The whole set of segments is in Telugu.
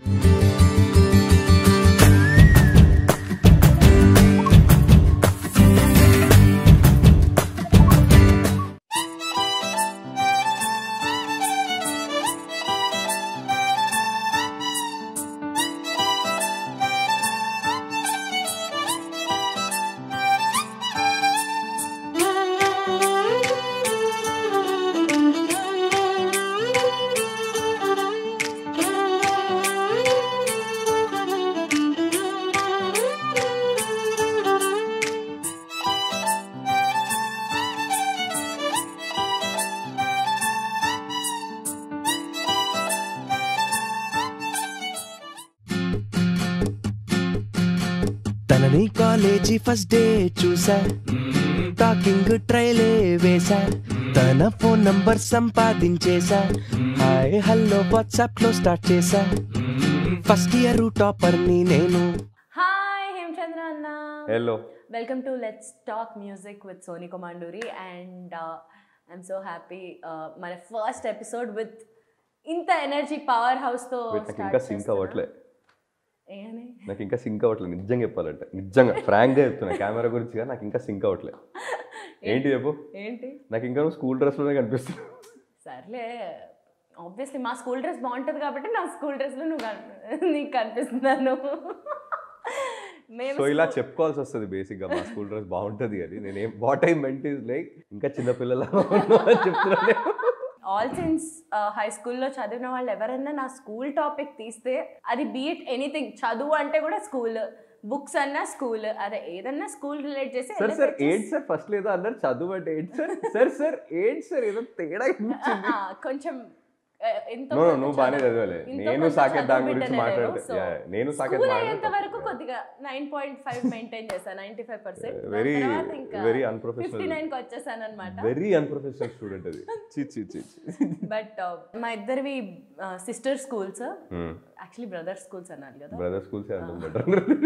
తనని కాలేజీ ఫస్ట్ డే చూసా టాకింగ్ ట్రైలే వేసా తన ఫోన్ నంబర్ సంపాదించేసా హాయ్ హలో వాట్సాప్ లో స్టార్ట్ చేసా ఫస్ట్ ఇయర్ టాపర్ ని నేను హాయ్ హేమచంద్ర అన్న hello welcome to let's talk music with Sony Komanduri and I'm so happy మన ఫస్ట్ ఎపిసోడ్ విత్ ఇంత ఎనర్జీ పవర్ హౌస్తో నాకు ఇంకా సింక్ అవ్వట్లే ఏమని నాకు ఇంకా సింక్ అవ్వట్లేదు నిజంగా చెప్పాలంటే నిజంగా ఫ్రాంక్గా చెప్తున్నా కెమెరా గురించి కానీ నాకు ఇంకా సింక్ అవ్వట్లేదు ఏంటి చెప్పు ఏంటి నాకు ఇంకా నువ్వు స్కూల్ డ్రెస్లోనే కనిపిస్తుంది సర్లే ఆబ్వియస్లీ మా స్కూల్ డ్రెస్ బాగుంటుంది కాబట్టి నా స్కూల్ డ్రెస్లో నువ్వు కన్- నీకు కనిపిస్తున్నాను మేము సో ఇలా చెప్పుకోవాల్సి వస్తుంది బేసిక్గా మా స్కూల్ డ్రెస్ బాగుంటుంది అని నేను ఏం what I meant is like ఇంకా చిన్నపిల్లల చెప్తున్నాను ఆల్ సిన్స్ హై స్కూల్లో చదివిన వాళ్ళు ఎవరైనా నా స్కూల్ టాపిక్ తీస్తే అది బీట్ ఎనీథింగ్ చదువు అంటే కూడా స్కూల్ బుక్స్ అన్నా స్కూల్ అదే ఏదన్నా స్కూల్ రిలేట్ చేసి సార్ సార్ ఏంటి సార్ ఫస్ట్ లేదా అన్నారు చదువు అంటే ఏంటి సార్ సార్ సార్ ఏంటి సార్ ఏదో తేడా ఆ, కొంచెం ఆ, ఎంతో No, no, కొంత నువ్వు బాగానే చదువు- చదివాలే. ఎంతో నేను కొంత సాకేత్ దాని చదువు గురించి బిడ్డనే మాట్లాడితే, నేను. So, yeah, నేను సాకేత్ school మాట్లాడితే అయ్యేంత వరకు తప్పు. కొద్దిగా నైన్ పాయింట్ ఫైవ్ మెయింటైన్ చేశాను నైన్టీ ఫైవ్ పర్సెంట్ Very- ఇంకా very unprofessional. ఫిఫ్టీ నైన్కి వచ్చేసాను అనమాట వెరీ అన్ప్రొఫెషనల్ స్టూడెంట్ అది చి చి చి బట్ మా ఇద్దరివి sister schools actually brother schools అన్నారు కదా బ్రదర్ స్కూల్స్ అంటాం బెటర్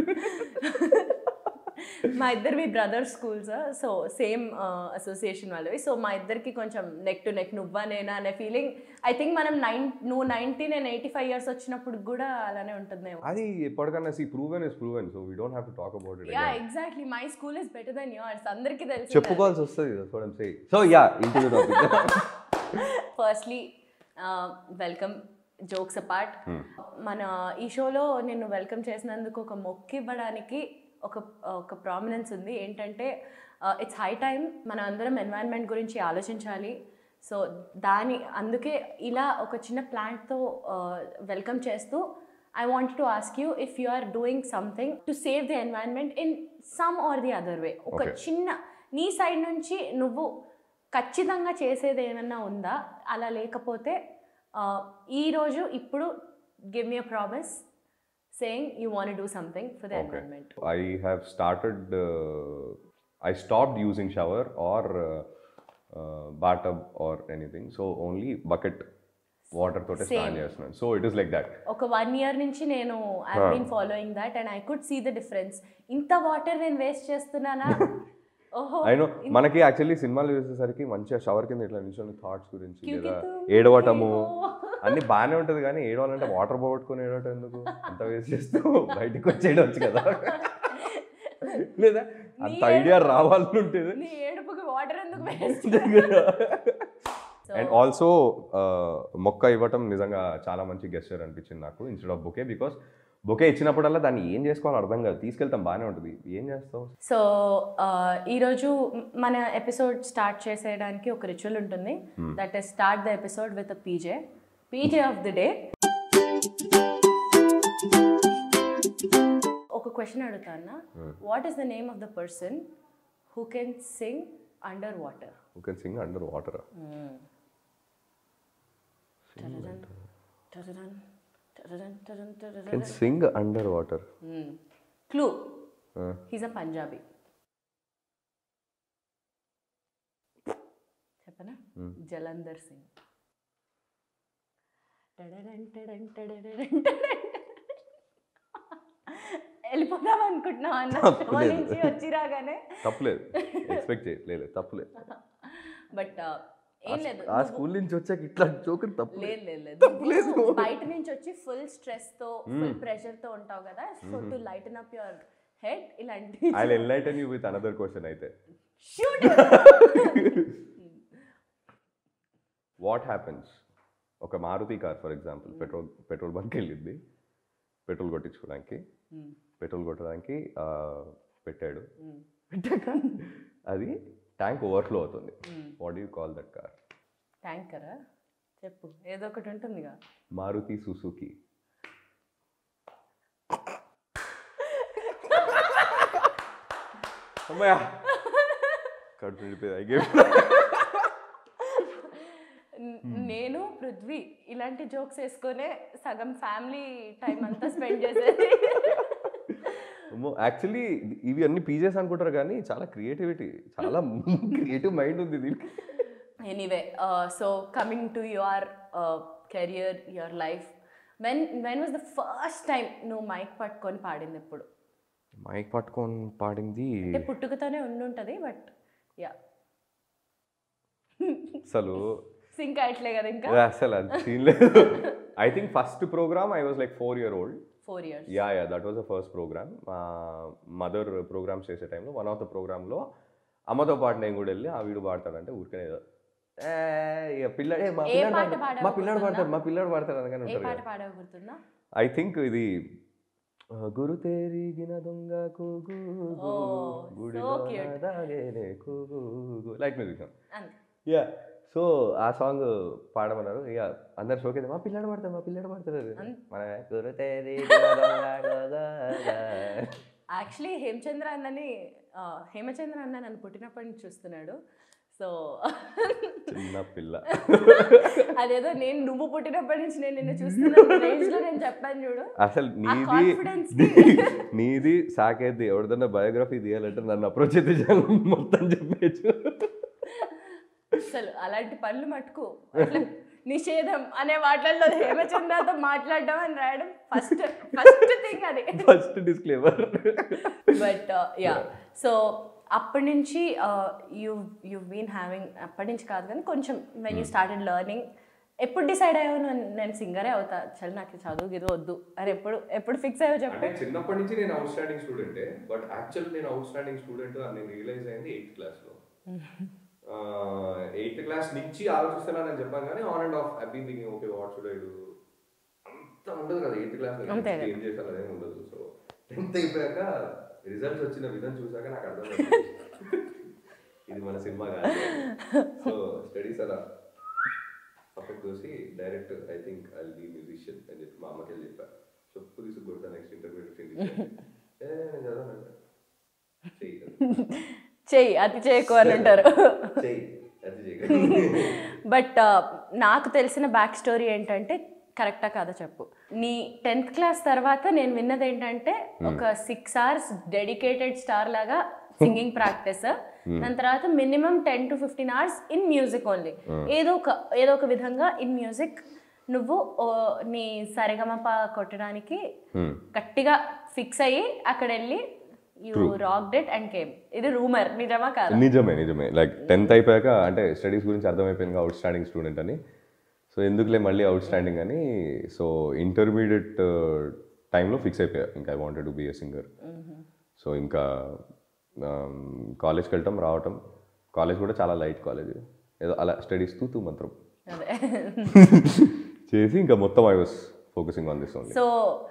మా ఇద్దరివి brother schools so same association వాళ్ళవి సో మా ఇద్దరికి కొంచెం నెక్ టు నెక్ నువ్వా నేనా అనే ఫీలింగ్ ఐ థింక్ మనం నైన్ నువ్వు నైన్టీ నేను ఎయిటీ ఫైవ్ ఇయర్స్ వచ్చినప్పుడు కూడా అలానే ఉంటుందేమో అది ఎప్పటికన్నా see proven is proven so we don't have to talk about it yeah exactly my school is better then yours అందరికీ తెలుసు చెప్పుకోవాల్సి వస్తుంది సో యా ఇంటి topic firstly welcome jokes apart మన ఈ షోలో నిన్ను వెల్కమ్ చేసినందుకు ఒక మొక్కు ఇవ్వడానికి ఒక ఒక ప్రామినెన్స్ ఉంది ఏంటంటే ఇట్స్ హై టైం మన అందరం ఎన్వైరన్మెంట్ గురించి ఆలోచించాలి సో దాని అందుకే ఇలా ఒక చిన్న ప్లాంట్తో వెల్కమ్ చేస్తూ I want to ask you if you are doing something to save the environment in some or the other way ఒక Okay. చిన్న నీ సైడ్ నుంచి నువ్వు ఖచ్చితంగా చేసేది ఏమన్నా ఉందా అలా లేకపోతే ఆ, ఈరోజు ఇప్పుడు give me a promise saying you want do something for the environment I have started I stopped using shower or bathtub or anything so only bucket water తోటే స్నాన్ Same. చేస్తున్నాను so it is like that ఒక వన్ ఇయర్ నుంచి నేను I been following that and I could see the difference ఇంత వాటర్ నేను వేస్ట్ చేస్తున్నానా ఓహో అయినో మనకి యాక్చువల్లీ సినిమాలు చూసేసరికి మంచిగా షవర్ కింద ఇట్లా నిల్చొని థాట్స్ గురించి క్యూకి లేదా తుమ్ ఏడవటము ఏవో. అన్ని బాగానే ఉంటుంది కానీ ఏడవాలంటే వాటర్ పోగొట్టుకొని ఏడవటం ఎందుకు అంత వేస్ట్ చేస్తూ బయటకు వచ్చేయడవచ్చు కదా లేదా అంత నీ ఐడియా ఏడుపు- రావాలని ఉంటుంది నీ ఏడుపుకి వాటర్ ఎందుకు వేస్ట్ అండ్ ఆల్సో మొక్క ఇవ్వటం నిజంగా చాలా మంచి గెస్చర్ అనిపించింది నాకు instead of bouquet because bouquet ఇచ్చినప్పుడల్లా దాన్ని ఏం చేసుకోవాలో అర్థం కాదు తీసుకెళ్తాం బాగానే ఉంటుంది ఏం చేస్తావు సో ఈరోజు మన ఎపిసోడ్ స్టార్ట్ చేసేయడానికి ఒక రిచువల్ ఉంటుంది that is start the episode with PJ PJ of the day ఒక క్వశ్చన్ అడుగుతాను what is the name of the person who can sing under water you can sing under water can sing under water clue he's a Punjabi చెప్పనా జలంధర్ సింగ్ టడడన్ టడన్ టడడన్ టడన్. వెళ్ళిపోదాం అనుకుంటున్నావు అన్న show తప్పలేదు. నుంచి వచ్చి రాగానే తప్పలేదు ఎక్స్పెక్ట్ చేయలేదు తప్పలేదు బట్ ఏం లేదు ఆ స్కూల్ నుంచి వచ్చాక ఇట్లా జోకర్ తప్పు లేదు లేదు లేదు తప్పులేదు. నువ్వు బయట నుంచి వచ్చి ఫుల్ స్ట్రెస్ తో ఫుల్ ప్రెషర్ తో ఉంటావు కదా so to lighten up your head ఇలాంటి I enlighten you with another question అయితే షూట్ వాట్ హ్యాపెన్స్ ఒక Maruti car for example petrol petrol bunk వెళ్ళింది పెట్రోల్ కొట్టించుకోవడానికి పెట్రోల్ కొట్టడానికి ఆ, పెట్టాడు పెట్టాక అది ట్యాంక్ ఓవర్ఫ్లో అవుతుంది what you call that car ట్యాంకరా చెప్పు ఏదో ఒకటి ఉంటుందిగా మారుతి సుసుకి అమ్మయ్యా కడుపు నిండిపోయింది I gave- న- నేను పృథ్వీ ఇలాంటి జోక్స్ వేసుకొనే సగం ఫ్యామిలీ టైం అంతా స్పెండ్ చేసేది అమ్మో యాక్చువల్లీ ఇవి అన్ని పీజెస్ అనుకుంటారు కానీ చాలా క్రియేటివిటీ చాలా క్రియేటివ్ మైండ్ ఉంది దీనికి anyway so coming to your career your life when when was the first time నువ్వు మైక్ పట్టుకొని పాడింది ఎప్పుడు మైక్ పట్టుకొని పాడింది అంటే పుట్టుకతోనే ఉండుంటుంది బట్ యా అసలు సింక్ అయ్యట్లే కదా ఇంకా అసలు అది సీన్ లేదు I think first program I was like four year old four years ya ya that was the first program మా మదర్ ప్రోగ్రామ్స్ చేసే టైంలో వన్ ఆఫ్ ద ప్రోగ్రామ్లో అమ్మతో పాటు నేను కూడా వెళ్ళి ఆ వీడు పాడతాడంటే ఊరికనే ఏదో, "ఏ, ఇక పిల్లడే మా ఏ పిల్లాడు పాట పాడతాడు, పాడావు మా పిల్లాడు గుర్తుందా? పాడతాడు మా పిల్లాడు పాడతాడు అనగానే ఏ ఉంటారు పాట కదా పాడావు గుర్తుందా ఐ థింక్ ఇది ఆ, గురు తేరిగిన దొంగ కూగు Oh, గుడిలో so cute. దాగేనే కూగు లైక్ మ్యూజిక్ అంతే యా సో ఆ సాంగ్ పాడమన్నారు ఇక అందరు షోకే మా పిల్లాడు పాడతాడు మా పిల్లాడు పాడతాడు మన గురు తేరిగిన దొంగ కూగు. యాక్చువల్లీ హేమచంద్ర అన్నని ఆ, హేమచంద్ర అన్న నన్ను పుట్టినప్పటి నుంచి చూస్తున్నాడు సో చిన్న పిల్ల అదేదో నేను నువ్వు పుట్టినప్పటి నుంచి నేను నిన్ను చూస్తున్న రేంజ్ లో నేను చెప్పాను చూడు అసలు ఆ నీది confidence నీది సాకేది ఎవరిదన్నా బయోగ్రఫీ తీయాలంటే నన్ను అప్రోచ్ అయితే చాలు మొత్తం చెప్పేచ్చు అసలు అలాంటి పనులు మటుకు అట్లా నిషేధం అనే వాటిల్లో హేమచంద్రతో మాట్లాడడం అని రాయడం ఫస్ట్ ఫస్ట్ థింగ్ అది first disclaimer but ya so అప్పటి నుంచి యూ యూ బీన్ హ్యావింగ్ అప్పటి నుంచి కాదు కానీ కొంచెం వెన్ యూ స్టార్టెడ్ లెర్నింగ్ ఎప్పుడు డిసైడ్ అయ్యావు నేను- నేను సింగరే అవుతా చల్ నాకు చదువు గిదు వద్దు అని ఎప్పుడు ఎప్పుడు ఫిక్స్ అయ్యావు చెప్పు అంటే చిన్నప్పటి నుంచి నేను అవుట్ స్టాండింగ్ స్టూడెంటే బట్ యాక్చువల్ నేను అవుట్ స్టాండింగ్ స్టూడెంట్ అని నేను రియలైజ్ అయింది ఎయిత్ క్లాస్లో ఎయిత్ క్లాస్ నుంచి ఆలోచిస్తున్నానని చెప్పాను కానీ on and off I been thinking okay what should I do అంత ఉండదు కదా ఎయిత్ క్లాస్ అంతే కదా. ఏం చేశాను అదేం ఉండదు సో టెన్త్ అయిపోయాక రిజల్ట్స్ వచ్చిన విధం చూసాక నాకు అర్థం ఇది మన సినిమా కాదు సో స్టడీస్ అలా పక్కకు చూసి direct I think I be musician అని చెప్పి మా అమ్మకి వెళ్ళి చెప్పా చెప్పు తీసుకొడతా నెక్స్ట్ ఇంటర్మీడియట్ ఫినిష్ ఏ నేను చదవను చెయ్యి చెయ్యి అతి చేయకు అని అంటారు చెయ్యి అది చెయ్యి బట్ నాకు తెలిసిన బ్యాక్ స్టోరీ ఏంటంటే కరెక్టా కాదా చెప్పు నీ టెన్త్ క్లాస్ తర్వాత నేను విన్నది ఏంటంటే ఒక సిక్స్ అవర్స్ డెడికేటెడ్ స్టార్ లాగా సింగింగ్ ప్రాక్టీస్ దాని తర్వాత minimum ten to fifteen hours in music only ఏదో ఒక ఏదో ఒక విధంగా ఇన్ మ్యూజిక్ నువ్వు ఓ, నీ సరిగమప కొట్టడానికి గట్టిగా ఫిక్స్ అయ్యి అక్కడ వెళ్ళి you rocked it and came ఇది రూమర్ నిజమా కాదా నిజమే నిజమే లైక్ టెన్త్ అయిపోయాక అంటే స్టడీస్ గురించి అర్థమైపోయింది అవుట్ స్టాండింగ్ స్టూడెంట్ అని సో ఎందుకులే మళ్ళీ అవుట్ స్టాండింగ్ అని సో ఇంటర్మీడియట్ టైంలో ఫిక్స్ అయిపోయా ఇంకా I wanted to be a singer so ఇంకా కాలేజ్కి వెళ్ళటం రావటం కాలేజ్ కూడా చాలా లైట్ కాలేజ్ ఏదో అలా స్టడీస్ తూ తూ మంత్రం అదే చేసి ఇంకా మొత్తం I was focusing on this only so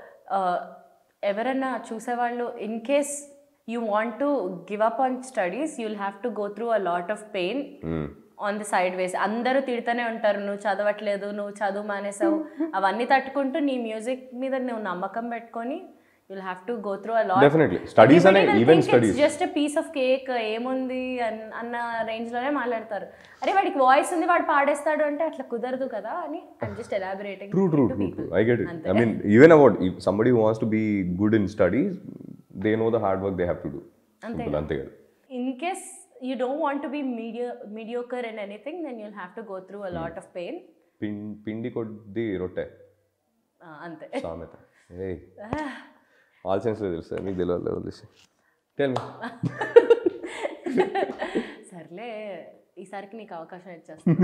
ఎవరన్నా చూసేవాళ్ళు in case you want to give up on studies you'll have to go through a lot of pain on the side ways అందరూ తిడుతూనే ఉంటారు నువ్వు చదవట్లేదు నువ్వు చదువు మానేసావు అవన్నీ తట్టుకుంటూ నీ మ్యూజిక్ మీద నువ్వు నమ్మకం పెట్టుకొని you'll have to go through a lot Definitely. Studies అనే, even studies. Just piece of cake ఏముంది అన్- అన్న రేంజ్ లోనే మాట్లాడతారు అరే వాడికి వాయిస్ ఉంది వాడు పాడేస్తాడు అంటే అట్లా కుదరదు కదా అని I'm just elaborating True, true, true, true. I get it. I mean, even about if somebody who wants to be good in studies, they know the hard work they have to do. Simple, అంతే కదా in case you don't want to be media- mediocre in anything, then you'll have to go through a lot of pain. పిం- పిండి కొద్ది రొట్టె Uh, అంతే సామెత ఏ ఆల్ సెన్స్ తెలుస్తుంది మీకు తెలియదు తెలుసు టెల్ మీ సర్లే ఈసారికి నీకు అవకాశం ఇచ్చేస్తాను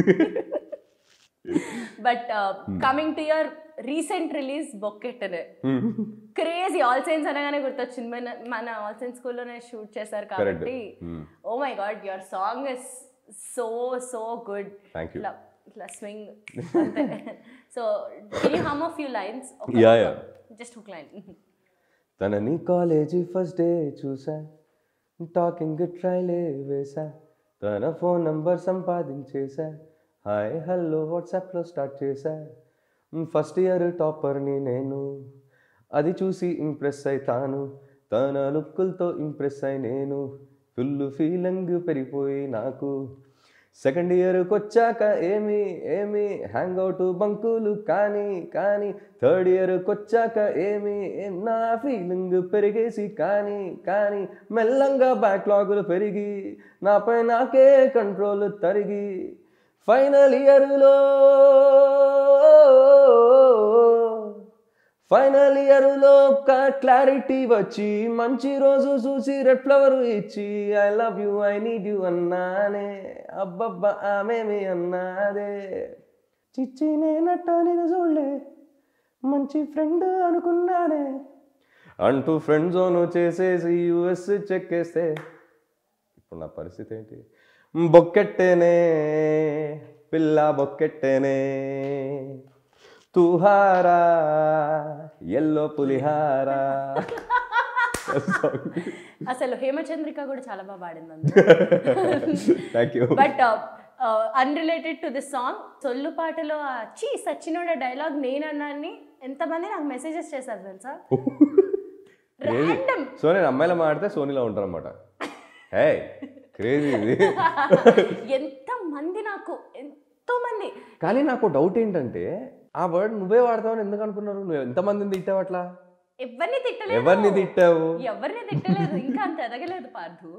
but coming to your recent release బొక్కెట్ అనే క్రేజీ ఆల్ సైన్స్ అనగానే గుర్తొచ్చింది మన మన ఆల్ సైన్స్ స్కూల్లోనే షూట్ చేశారు కాబట్టి oh my god your song is so so good Thank you. ఇట్లా ఇట్లా స్వింగ్ అంతే so can you hum of few lines Yeah, yeah. Just hook line తనని కాలేజీ ఫస్ట్ డే చూసా టాకింగ్ ట్రైలే వేసా తన ఫోన్ నంబర్ సంపాదించేసా హాయ్ హలో వాట్సాప్లో స్టార్ట్ చేశా ఫస్ట్ ఇయర్ టాపర్ని నేను అది చూసి ఇంప్రెస్ అయితాను తన లుక్కులతో ఇంప్రెస్ అయి నేను ఫుల్ ఫీలింగ్ పెరిగిపోయి నాకు సెకండ్ ఇయర్కి వచ్చాక ఏమి ఏమి హ్యాంగ్ అవుట్ బంకులు కానీ కానీ థర్డ్ ఇయర్కి వచ్చాక ఏమి ఏం నా ఫీలింగ్ పెరిగేసి కానీ కానీ మెల్లంగా బ్యాక్లాగులు పెరిగి నాపై నాకే కంట్రోల్ తరిగి ఫైనల్ ఇయర్లో ఫైనల్ ఇయర్లో ఒక క్లారిటీ వచ్చి మంచి రోజు చూసి రెడ్ ఫ్లవర్ ఇచ్చి I love you I need you అన్నానే అబ్బబ్బా ఆమెమి అన్నాదే చిచ్చి నేనట్ట నేను చూడలే మంచి ఫ్రెండ్ అనుకున్నానే అంటూ ఫ్రెండ్ జోన్ చేసేసి యుఎస్ చెక్కేస్తే ఇప్పుడు నా పరిస్థితి ఏంటి బొక్కెట్టేనే పిల్ల బొక్కెట్టేనే తుహారా ఎల్లో పులిహారా అసలు హేమచంద్రిక కూడా చాలా బాగా పాడింది అందులో thank you but unrelated to this song సొల్లు పాటలో ఆ చీ సచ్చినోడ డైలాగ్ నేనన్నాన్ని ఎంతమంది నాకు మెసేజెస్ చేశారు తెలుసా ర్యాండమ్ సో నేను అమ్మాయిల మాడితే సోనీలో ఉంటాను అనమాట హే క్రేజీ ఇది ఎంత మంది నాకు ఎంతో మంది కానీ నాకు డౌట్ ఏంటంటే ఆ వర్డ్ నువ్వే వాడతావని ఎందుకు అనుకున్నారు నువ్వు ఎంతమందిని తిట్టావు అట్లా ఎవరిని తిట్టలేదు ఎవరిని తిట్టావు ఎవరిని తిట్టలేదు ఇంకా అంత ఎదగలేదు పార్థు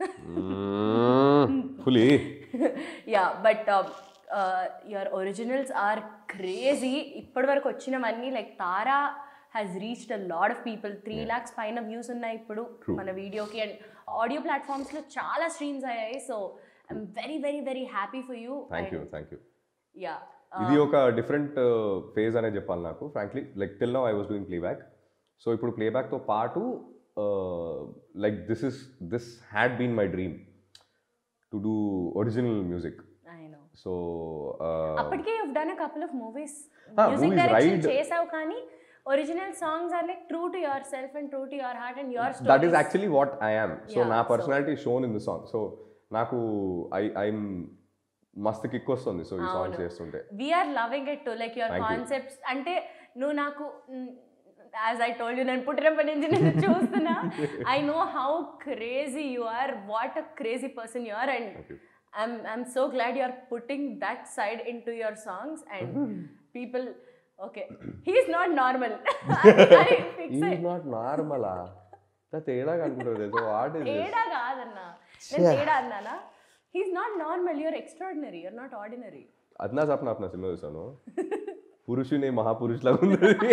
పులి ya but your originals are crazy ఇప్పటి వరకు వచ్చినవన్నీ like Tara has reached a lot of people three lakhs పైన వ్యూస్ ఉన్నాయి ఇప్పుడు మన వీడియోకి అండ్ ఆడియో ప్లాట్ఫామ్స్లో చాలా స్ట్రీమ్స్ అయ్యాయి so I'm very very very happy for you thank you thank you ya ఇది ఒక డిఫరెంట్ ఫేజ్ అనే చెప్పాలి నాకు frankly like till now I was doing playback so ఇప్పుడు ప్లేబ్యాక్తో పాటు like this is this had been my dream to do original music I know so అప్పటికే you done a couple of movies Ah, music movies, direction right. చేసావు కానీ original songs are like true to yourself and true to your heart and your that is actually what I am so Yeah, నా so- personality shown in the song so నాకు ఐ ఐఎమ్ మస్తు కిక్ వస్తుంది సో ఈ సాంగ్ అవును. చేస్తుంటే we're loving it to like your Thank you. Concepts అంటే నువ్వు నాకు యాజ్ ఐ టోల్డ్ యూ నేను పుట్టినప్పటి నుంచి నేను చూస్తున్నా I know how crazy you are what a crazy person you are and you. I'm I'm so glad you are putting that side into your songs and people okay he's not normal is not నార్మలా తేడా కనుకుంటారు తెలుసు వాట్ ఇస్ తేడా కాదన్నా నేను తేడా అన్నానా he's not normal you're extraordinary you're not ordinary అద్నా సప్న అప్నా సినిమా చూసాను పురుషుని మహాపురుషులా ఉంది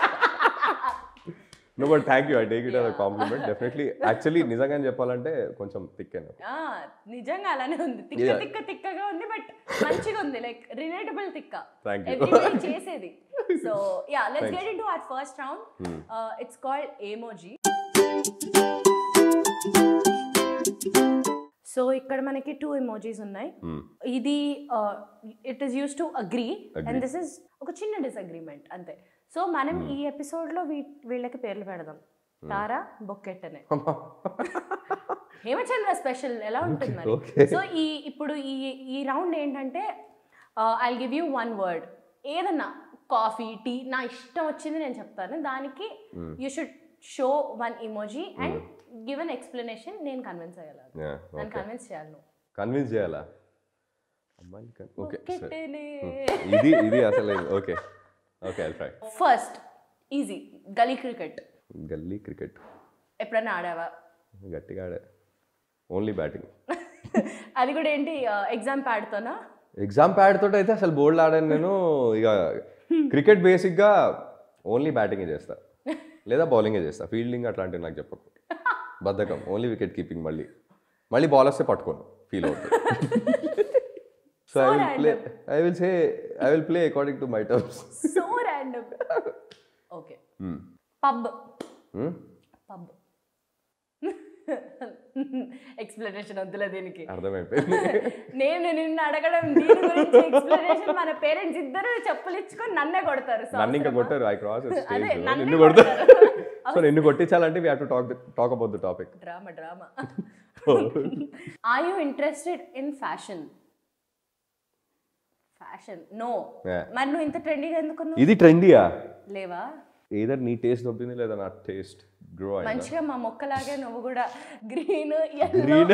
no but thank you I take it as compliment definitely actually నిజంగా చెప్పాలంటే కొంచెం థిక్ అయినా ఆ, నిజంగా అలానే ఉంది తిక్క Yeah. తిక్క తిక్కగా ఉంది బట్ మంచిగా ఉంది లైక్ రిలేటబుల్ తిక్క Thank you. Everybody చేసేది so ya let's get in to our first round it's called emoji so ఇక్కడ మనకి టూ ఎమోజీస్ ఉన్నాయి ఇది it is use to agree and this is ఒక చిన్న డిసగ్రిమెంట్ అంతే సో మనం ఈ ఎపిసోడ్లో వీ వీళ్ళకి పేర్లు పెడదాం తారా బొక్కెట్ అనే హేమచంద్ర స్పెషల్ ఎలా ఉంటుంది మరి okay. సో ఈ ఇప్పుడు ఈ ఈ రౌండ్ ఏంటంటే I give you one word ఏదన్నా కాఫీ టీ నా ఇష్టం వచ్చింది నేను చెప్తాను దానికి you should show one emoji and give an explanation నేను కన్విన్స్ అయ్యాలి నన్ను కన్విన్స్ చేయాలి నువ్వు కన్విన్స్ చేయాలా అమ్మాయిని ఓకే సరే బొక్కెట్టేనే. ఇది ఇది అసలు okay okay I try first easy gully cricket gully cricket ఎప్పుడైనా ఆడావా గట్టిగా ఆడే ఓన్లీ బ్యాటింగ్ అది కూడా ఏంటి ఎగ్జామ్ ప్యాడ్తోనా ఎగ్జామ్ ప్యాడ్ తోటి అయితే అసలు బోల్డ్ ఆడాను నేను ఇక క్రికెట్ బేసిక్గా ఓన్లీ బ్యాటింగే చేస్తా లేదా బౌలింగే చేస్తా ఫీల్డింగ్ అట్లాంటివి నాకు చెప్పకు బద్ధకం ఓన్లీ వికెట్ కీపింగ్ మళ్ళీ మళ్ళీ బాల్ వస్తే పట్టుకోను ఫీల్ అవుతుంది so I will play I will say I will play according to my terms so random okay pub pub explanation వద్దులే దీనికి అర్థమైపోయింది నేను నిన్ను అడగడం దీని గురించి ఎక్స్ప్లెనేషన్ మన పేరెంట్స్ ఇద్దరు చెప్పులు ఇచ్చుకొని నన్నే కొడతారు So నన్ను ఇంకా అవసరమా? కొట్టారు ఐ క్రాస్ అదే, స్టేజ్ నన్నే నిన్ను కొడతారు కొడతారు. సో నిన్ను కొట్టించాలంటే we have to talk talk about the topic drama drama are you interested in fashion fashion no Yeah. మరి నువ్వు ఇంత ట్రెండీగా ఎందుకు ఇది ట్రెండీయా లేవా ఏదర్ నీ టేస్ట్ దొబ్బింది లేదా నా టేస్ట్ గ్రో అయిందా మంచిగా మా మొక్కలాగే నువ్వు కూడా green green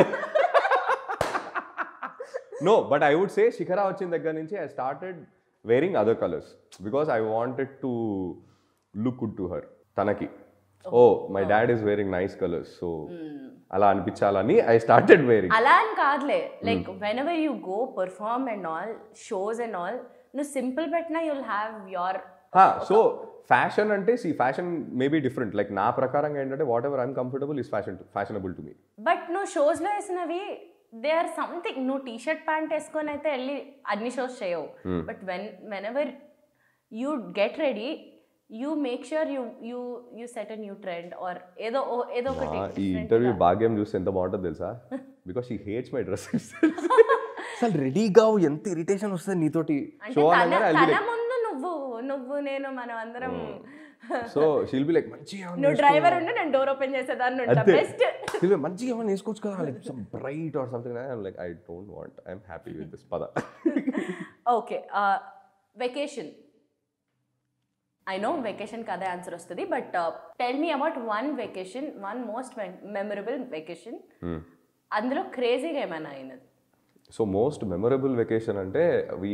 no but I would say Shikhara వచ్చిన దగ్గర నుంచి I started wearing other colours because I wanted to look good to her తనకి oh my dad is wearing nice colours so అలా అనిపించాలని ఐ స్టార్టెడ్ వేరింగ్ అలా అని కాదులే like whenever you go perform and all shows and all నువ్వు సింపుల్ పెట్టినా you'll have your so fashion అంటే see fashion maybe different like నా ప్రకారంగా ఏంటంటే whatever I'm comfortable is fashion fashionable to me but నువ్వు షోస్లో వేసినవి దే ఆర్ సంథింగ్ నువ్వు టీ షర్ట్ ప్యాంట్ వేసుకొని అయితే వెళ్ళి అన్ని షోస్ చేయవు but when whenever you get ready you make sure you you you set a new trend or ఏదో ఓ- ఏదో ఒకటి ఈ different ఇంటర్వ్యూ గా. భాగ్యం చూస్తే ఎంత బాగుంటుంది తెలుసా బికాస్ ఈ హేట్స్ మై డ్రెస్ అసలు రెడీగా ఎంత ఇరిటేషన్ వస్తుంది నీతోటి అంటే షో తన అనగానే తన ముందు నువ్వు నువ్వు నేను మనం అందరం సో షీల్ బి లైక్ మంచిగా ఏమన్నా నువ్వు డ్రైవర్ ఉండి నేను డోర్ ఓపెన్ చేసేదాన్ని ఉంటా అంతే బెస్ట్ she'll be, మంచిగా ఏమన్నా వేసుకోవచ్చు కదా like some bright or something like I don't want I'm happy with this పద okay vacation I know vacation కదే ఆన్సర్ వస్తుంది but tell me about one vacation one most memorable vacation అందులో క్రేజీగా ఏమైనా అయినది సో మోస్ట్ మెమరబుల్ వెకేషన్ అంటే వీ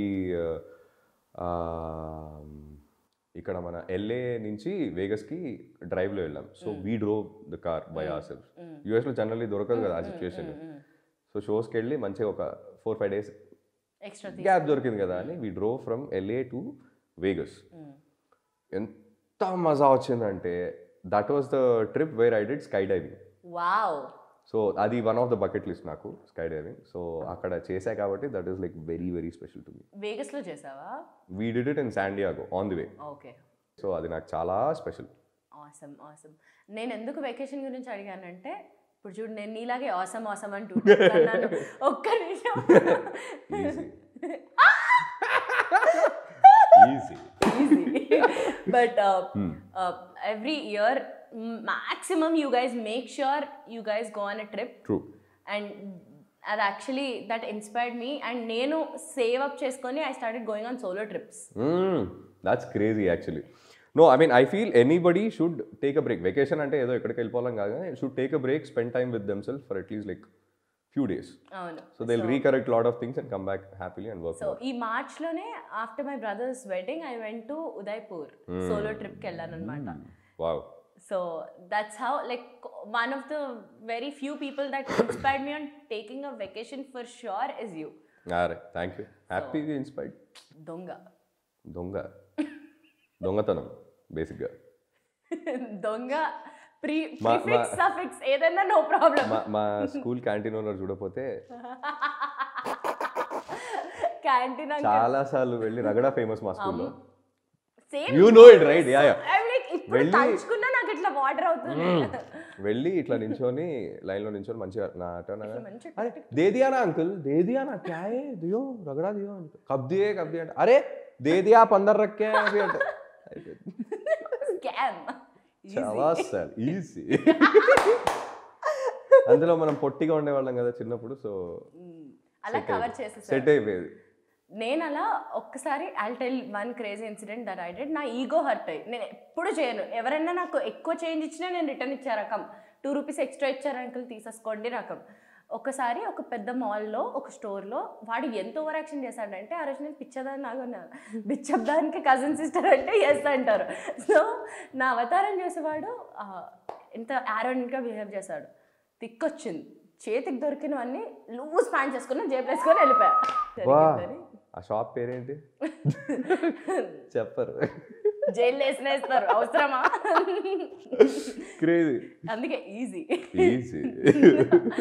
ఇక్కడ మన ఎల్ఏ నుంచి వేగస్కి డ్రైవ్లో వెళ్ళాం so we drove the car by our self యూఎస్లో జనరల్లీ దొరకదు కదా ఆ సిచ్యువేషన్ సో షోస్కి వెళ్ళి మంచిగా ఒక four five days extra gap దొరికింది కదా అని we drove from LA to Vegas ఎంత మజా వచ్చిందంటే that was the trip where I did skydiving wow so అది one of the bucket list నాకు స్కై డైవింగ్ సో అక్కడ చేశా కాబట్టి that is like very very special to me వేగస్లో చేసావా we did it in San Diego on the way okay so అది నాకు చాలా స్పెషల్ ఆసమ్ ఆసమ్ నేను ఎందుకు వెకేషన్ గురించి అడిగానంటే ఇప్పుడు చూడు నేను నీలాగే ఆసమ్ ఆసమ్ అంటూ అన్నాను. ఒక్క నిమిషం easy easy easy. but uh, uh, every year, m- maximum you guys make sure you guys go on a trip. True And that actually that inspired me. And నేను సేవ్ అప్ చేసుకొని I started going on solo trips that's crazy actually no I mean I feel anybody should take a break vacation అంటే ఏదో ఎక్కడికి వెళ్ళిపోవాలం కాదు should take a break spend time with them self for at least like few days అవును so they recorrect lot of things and come back happily and work so ఈ మార్చ్ లోనే after my brother's wedding I went to Udaipur solo ట్రిప్కి వెళ్ళాను అనమాట wow so that's how like one of the very few people that inspired me on taking a vacation for sure is you అరే థ్యాంక్ యూ హ్యాపీగా ఇన్స్పైర్డ్ దొంగ దొంగ దొంగతనం బేసిక్గా దొంగ ప్రీ మా- ప్రిఫిక్స్ సఫిక్స్ ఏదైనా నో ప్రాబ్లం మా మా స్కూల్ క్యాంటీన్ ఓనర్ చూడపోతే క్యాంటీన్ చాలా సార్లు వెళ్ళి రగడా ఫేమస్ మా స్కూల్లో same you no it right yeah yeah like ఇప్పుడు వెళ్ళి- తలుచుకున్నా నాకు ఇట్లా వాటర్ అవుతుంది వెళ్ళి ఇట్లా నించొని లైన్లో నించొని మంచిగా నా టర్న్ మంచిగా అరే దే దియా నా అంకుల్ దే దియా నా క్యా హే దియో రగడా దియో అంటే కబ్ దియే కబ్ దియే అంటే అరే దే దియా పందర్ రక్కే అవి అంటే అయిపోయింది. స్కామ్ చాలా సార్ ఈజీ అందులో మనం పొట్టిగా ఉండేవాళ్ళం కదా చిన్నప్పుడు సో అలా కవర్ చేసేసారు సెట్ అయిపోయేది నేను అలా ఒక్కసారి I tell one crazy incident that I did నా ఈగో హర్ట్ అయ్యి నేను ఎప్పుడు చేయను ఎవరైనా నాకు ఎక్కువ చేంజ్ ఇచ్చినా నేను రిటర్న్ ఇచ్చే రకం టూ రూపీస్ ఎక్స్ట్రా ఇచ్చారు అంకుల్ తీసేసుకోండి రకం ఒకసారి ఒక పెద్ద మాల్లో ఒక స్టోర్లో వాడు ఎంత ఓవర్ యాక్షన్ చేశాడంటే ఆ రోజు నేను పిచ్చదాన్ని నాకు బిచ్చబ్దానికి కజిన్ సిస్టర్ అంటే ఎస్ అంటారు సో నా అవతారం చేసేవాడు ఆ, ఎంత యారోనిక్గా బిహేవ్ చేశాడు తిక్కొచ్చింది చేతికి దొరికినవన్నీ లూజ్ ప్యాంట్ చేసుకుని జేబులు వేసుకొని వెళ్ళిపోయా వా జరిగిందని. ఆ షాప్ పేరేంటి చెప్పరు జైలు వేసినేస్తారు అవసరమా క్రేజీ అందుకే ఈజీ ఈజీ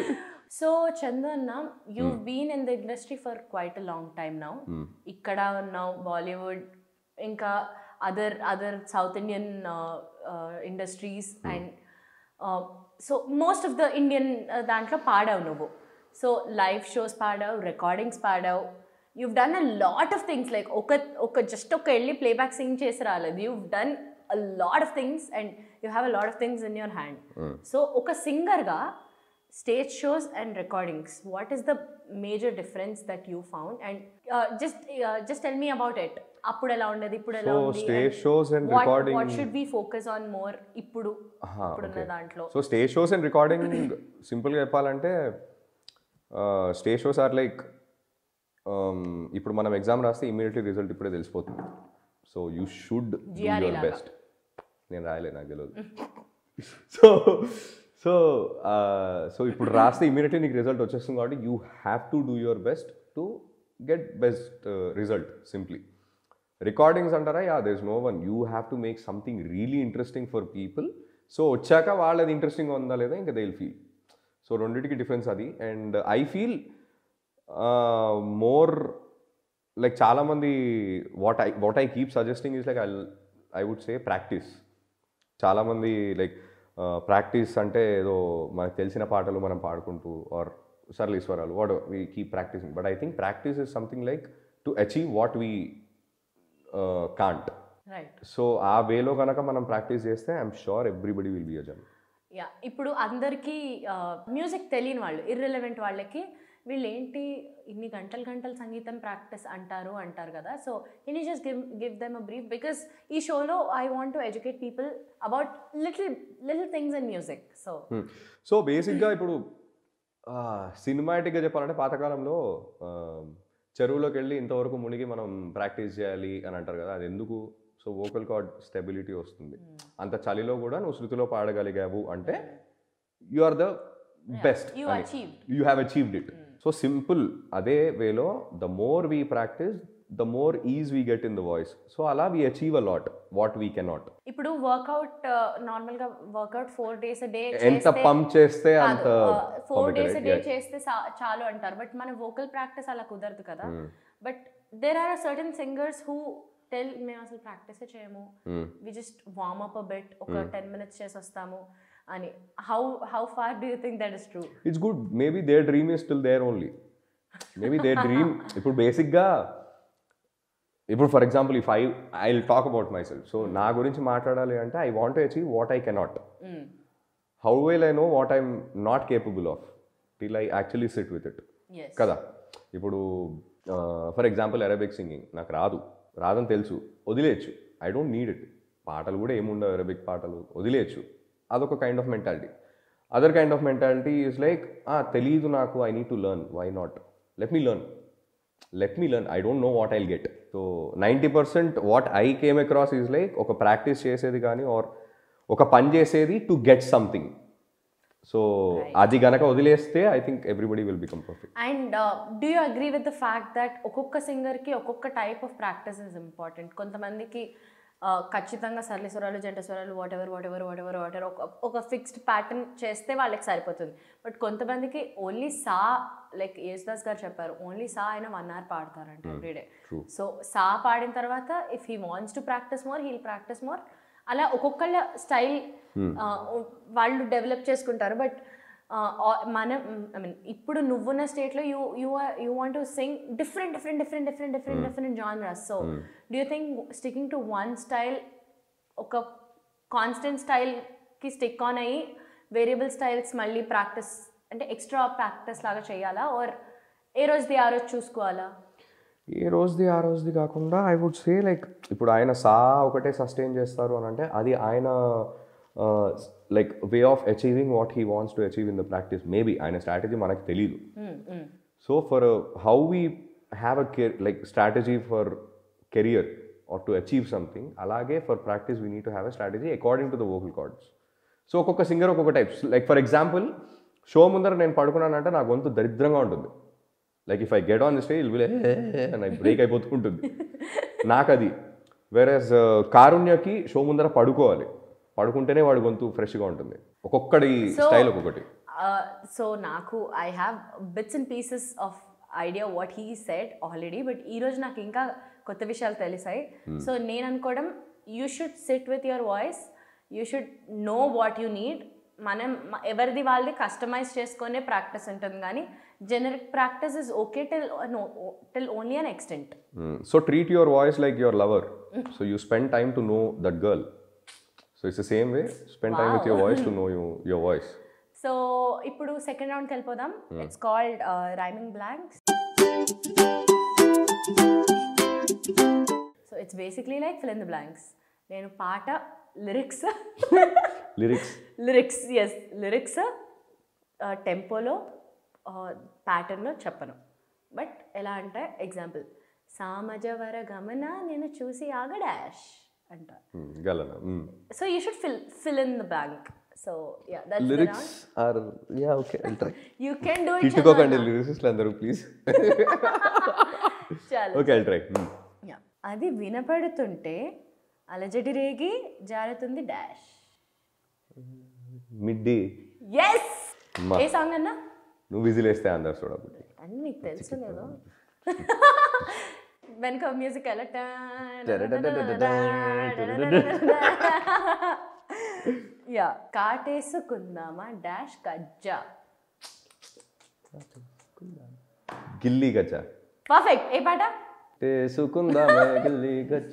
సో చందు అన్న you been in the industry for quite a long time now ఇక్కడ ఉన్నావు బాలీవుడ్ ఇంకా other other South Indian industries and so most of the Indian దాంట్లో పాడావు నువ్వు సో లైవ్ షోస్ పాడావు రికార్డింగ్స్ పాడావు you've done a lot of things like ఒక ఒక జస్ట్ ఒక వెళ్ళి ప్లేబ్యాక్ సింగ్ చేసి రాలేదు you've done a lot of things and you have a lot of things in your hand so ఒక సింగర్గా stage shows and recordings what is the major difference that you found and just just tell me about it అప్పుడు ఎలా ఉండేది ఇప్పుడు ఎలా సో ఉంది stage shows and what recording what should be focus on more ఇప్పుడు ఇప్పుడున్న దాంట్లో so stage shows and recording సింపుల్గా చెప్పాలంటే స్టేజ్ షోస్ ఆర్ లైక్ ఇప్పుడు మనం ఎగ్జామ్ రాస్తే ఇమీడియట్లీ రిజల్ట్ ఇప్పుడే తెలిసిపోతుంది so you should do GRE your లాగా. బెస్ట్ నేను రాయలే నాకు తెలియదు సో సో సో ఇప్పుడు రాస్తే ఇమీడియట్లీ నీకు రిజల్ట్ వచ్చేస్తుంది కాబట్టి you have to do your best to get best result simply recordings అంటారా yeah there is no one you have to make something really interesting for people so వచ్చాక వాళ్ళది ఇంట్రెస్టింగ్ ఉందా లేదా ఇంకా దే ఫీల్ సో రెండింటికి డిఫరెన్స్ అది and I feel more like చాలామంది what I what I keep suggesting is like I I would say practice చాలామంది లైక్ ప్రాక్టీస్ అంటే ఏదో మనకు తెలిసిన పాటలు మనం పాడుకుంటూ ఆర్ సరళీశ్వరాలు what we keep practicing but I think practice is something like to achieve what we can't right so ఆ వేలో కనుక మనం ప్రాక్టీస్ చేస్తే I'm sure everybody will be a జన్ యా ఇప్పుడు అందరికీ మ్యూజిక్ తెలియని వాళ్ళు ఇర్రెలవెంట్ వాళ్ళకి వీళ్ళు ఏంటి ఇన్ని గంటలు గంటలు సంగీతం ప్రాక్టీస్ అంటారు అంటారు కదా so can you just give give them a brief because ఈ షోలో I want to educate people about little little things in music so so బేసిక్గా ఇప్పుడు సినిమాటిక్గా చెప్పాలంటే పాతకాలంలో ఆ, చెరువులోకి వెళ్ళి ఇంతవరకు మునిగి మనం ప్రాక్టీస్ చేయాలి అని అంటారు కదా అది ఎందుకు సో వోకల్ కార్డ్ స్టెబిలిటీ వస్తుంది అంత చలిలో కూడా నువ్వు శృతిలో పాడగలిగావు అంటే you are the best you achieved. You have achieved it so simple అదే వేలో the more we practice the more is we get in the voice so అలా we achieve a lot what we cannot ఇప్పుడు వర్కౌట్ నార్మల్గా వర్కౌట్ ఫోర్ డేస్ డే ఎంత పంప్ చేస్తే అంత four pump days it, day yeah. చేస్తే చా- చాలు అంటారు బట్ మన వోకల్ ప్రాక్టీస్ అలా కుదరదు కదా but there are certain singers who tell మేము అసలు ప్రాక్టీస్ చేయము we just warm up a bit ఒక టెన్ మినిట్స్ చేసి వస్తాము అని how how far do you think that is true it's good maybe their dream is still there only maybe their dream ఇప్పుడు బేసిక్గా ఇప్పుడు for example if I I will talk about myself so నా గురించి మాట్లాడాలి అంటే I want achieve what I cannot how well I know what I'm not capable of till I actually sit with it yes కదా ఇప్పుడు ఫర్ ఎగ్జాంపుల్ అరబిక్ సింగింగ్ నాకు రాదు రాదని తెలుసు వదిలేయచ్చు ఐ డోంట్ నీడ్ ఇట్ పాటలు కూడా ఏముండవు అరబిక్ పాటలు వదిలేయచ్చు అదొక kind of mentality other kind of mentality is like తెలీదు నాకు I need to learn why not let me learn let me learn I don't know what I get so ninety percent what I came across is like ఒక ప్రాక్టీస్ చేసేది కానీ ఆర్ ఒక పని చేసేది టు గెట్ సంథింగ్ సో అది గనక వదిలేస్తే I think everybody will become perfect and do you agree with the fact that ఒక్కొక్క సింగర్కి ఒక్కొక్క type of practice is important కొంతమందికి uh, ఖచ్చితంగా సరళి స్వరాలు జంట స్వరాలు whatever whatever whatever whatever ఒక ఒక ఫిక్స్డ్ ప్యాటర్న్ చేస్తే వాళ్ళకి సరిపోతుంది బట్ కొంతమందికి ఓన్లీ సా లైక్ యేసుదాస్ గారు చెప్పారు ఓన్లీ సా అయినా వన్ అవర్ పాడతారంట ఎవ్రీడే true. సో సా పాడిన తర్వాత if he wants to practice more he'll practice more అలా ఒక్కొక్కళ్ళ స్టైల్ వాళ్ళు డెవలప్ చేసుకుంటారు బట్ మనం ఐ మీన్ ఇప్పుడు నువ్వున్న స్టేట్లో you you you want to sing different different different different different different genres so do you think sticking to one style ఒక కాన్స్టెంట్ స్టైల్కి స్టిక్ ఆన్ అయ్యి వేరియబుల్ స్టైల్స్ మళ్ళీ ప్రాక్టీస్ అంటే ఎక్స్ట్రా ప్రాక్టీస్ లాగా చేయాలా ఆర్ ఏ రోజుది ఆ రోజు చూసుకోవాలా ఏ రోజుది ఆ రోజుది కాకుండా ఐ వుడ్ సే లైక్ ఇప్పుడు ఆయన సా ఒకటే సస్టైన్ చేస్తారు అని అంటే అది ఆయన like way of achieving what he wants to achieve in the practice maybe ఆయన స్ట్రాటజీ మనకు తెలియదు so for how we have a కెర్ like strategy for career or to achieve something అలాగే for practice we need to have a strategy according to the vocal cords so ఒక్కొక్క సింగర్ ఒక్కొక్క types like for example show ముందర నేను పడుకున్నానంటే నా గొంతు దరిద్రంగా ఉంటుంది like if I get on the stage will అని బ్రేక్ అయిపోతూ ఉంటుంది నాకు అది వేరేస్ కారుణ్యకి షో ముందర పడుకోవాలి పడుకుంటేనే వాడి గొంతు ఫ్రెష్గా ఉంటుంది ఒక్కొక్కడి స్టైల్ ఒక్కొక్కటి సో నాకు I have bits and pieces of idea what he said already but ఈరోజు నాకు ఇంకా కొత్త విషయాలు తెలిసాయి సో నేను అనుకోవడం you should sit with your voice you should know what you need మనం మ- ఎవరిది వాళ్ళది కస్టమైజ్ చేసుకునే ప్రాక్టీస్ ఉంటుంది కానీ generic practice is okay till till only an extent so treat your voice like your lover so you spend time to know that girl so it's the same way spend time with your voice to know you your voice so ఇప్పుడు సెకండ్ రౌండ్కి వెళ్ళిపోదాం it's called rhyming blanks so it's basically like fill in the blanks నేను పాట లిరిక్స్ లిరిక్స్ లిరిక్స్ ఎస్ లిరిక్స్ టెంపోలో ప్యాటర్న్లో చెప్పను బట్ ఎలా అంటే ఎగ్జాంపుల్ సామజవర గమన నేను చూసి ఆగ డాష్ అంట గలన so you should fill fill in the blank so yeah that's lyrics are yeah okay try you can do it తిట్టుకోకండి లిరిక్స్ అందరూ ప్లీజ్ చాలు ఓకే ఐ ట్రై Yeah. అది వినపడుతుంటే అలజడి రేగి జారుతుంది డాష్ మిడ్ డే ఎస్ అమ్మా. ఏ సాంగ్ అన్నా నువ్వు విజిల్ వేస్తే అందరు చూడబుద్ధి అని నీకు తెలుసు లేదు వెనక మ్యూజిక్ ఎలా యా కాటేసుకుందామా డాష్ కజ్జా గిల్లీ గచ్చ పర్ఫెక్ట్ ఏ పాట చేసుకుందామే గిల్లీ గచ్చ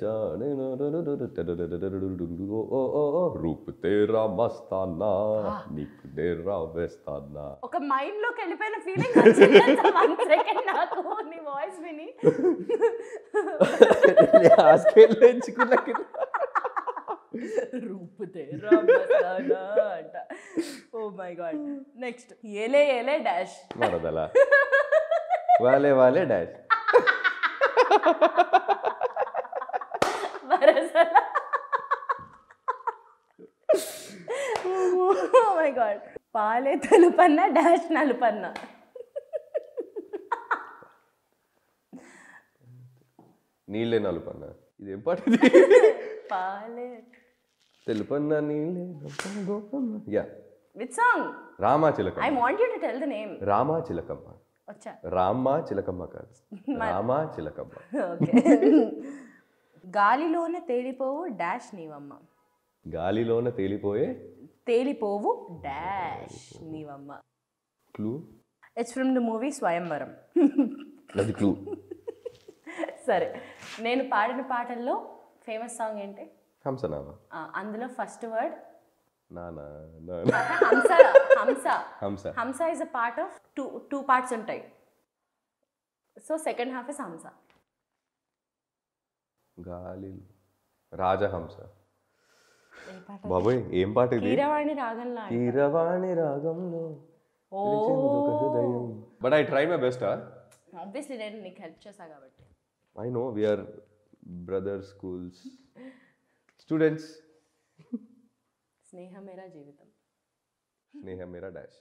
ఓ ఓ ఓ ఓ రూప్ తేరా మస్తానా నీకు డేరా వేస్తానా ఒక మైండ్ లోకి వెళ్ళిపోయిన ఫీలింగ్ వచ్చింది వన్ సెకండ్ నాకు నీ వాయిస్ విని హాస్పిటల్ ఎంచుకున్నా రూపు తేరా మస్తానా అంట ఓ మై గాడ్ నెక్స్ట్ ఏలే ఏలే డాష్ మరదలా వాలే వాలే డాష్ వరసల ఓ మై గాడ్ పాలే తెలుపన్న డాష్ నలుపన్న నీళ్ళే నలుపన్న ఇదేం పాట ఇది పాలే తెలుపన్న నీళ్ళే yeah with song Rama I చిలకమ్మ want you to tell the name Rama చిలకమ్మ వచ్చా రామా చిలకమ్మ కాదు రామా చిలకమ్మ ఓకే గాలిలోనే తేలిపోవు డాష్ నీవమ్మ గాలిలోన తేలిపోయే తేలిపోవు డాష్ నీవమ్మ clue it's from the movie Swayamvaram అది క్లూ సరే నేను పాడిన పాటల్లో ఫేమస్ సాంగ్ ఏంటి హంసనామా ఆ, అందులో ఫస్ట్ వర్డ్ నానా నానా హంస హంస హంస హంస is a part of two two parts ఉంటాయి సో సెకండ్ హాఫ్ ఇస్ హంస గాలి రాజహంస ఏ పాట బాబోయ్ ఏం పాట ఇది కీరవాణి రాగంలా కీరవాణి రాగంలో ఓ హృదయం but I try my best obviously నేను నీకు హెల్ప్ చేశా కాబట్టి I know we're brother schools students స్నేహ మేరా జీవితం స్నేహ మీరా డాష్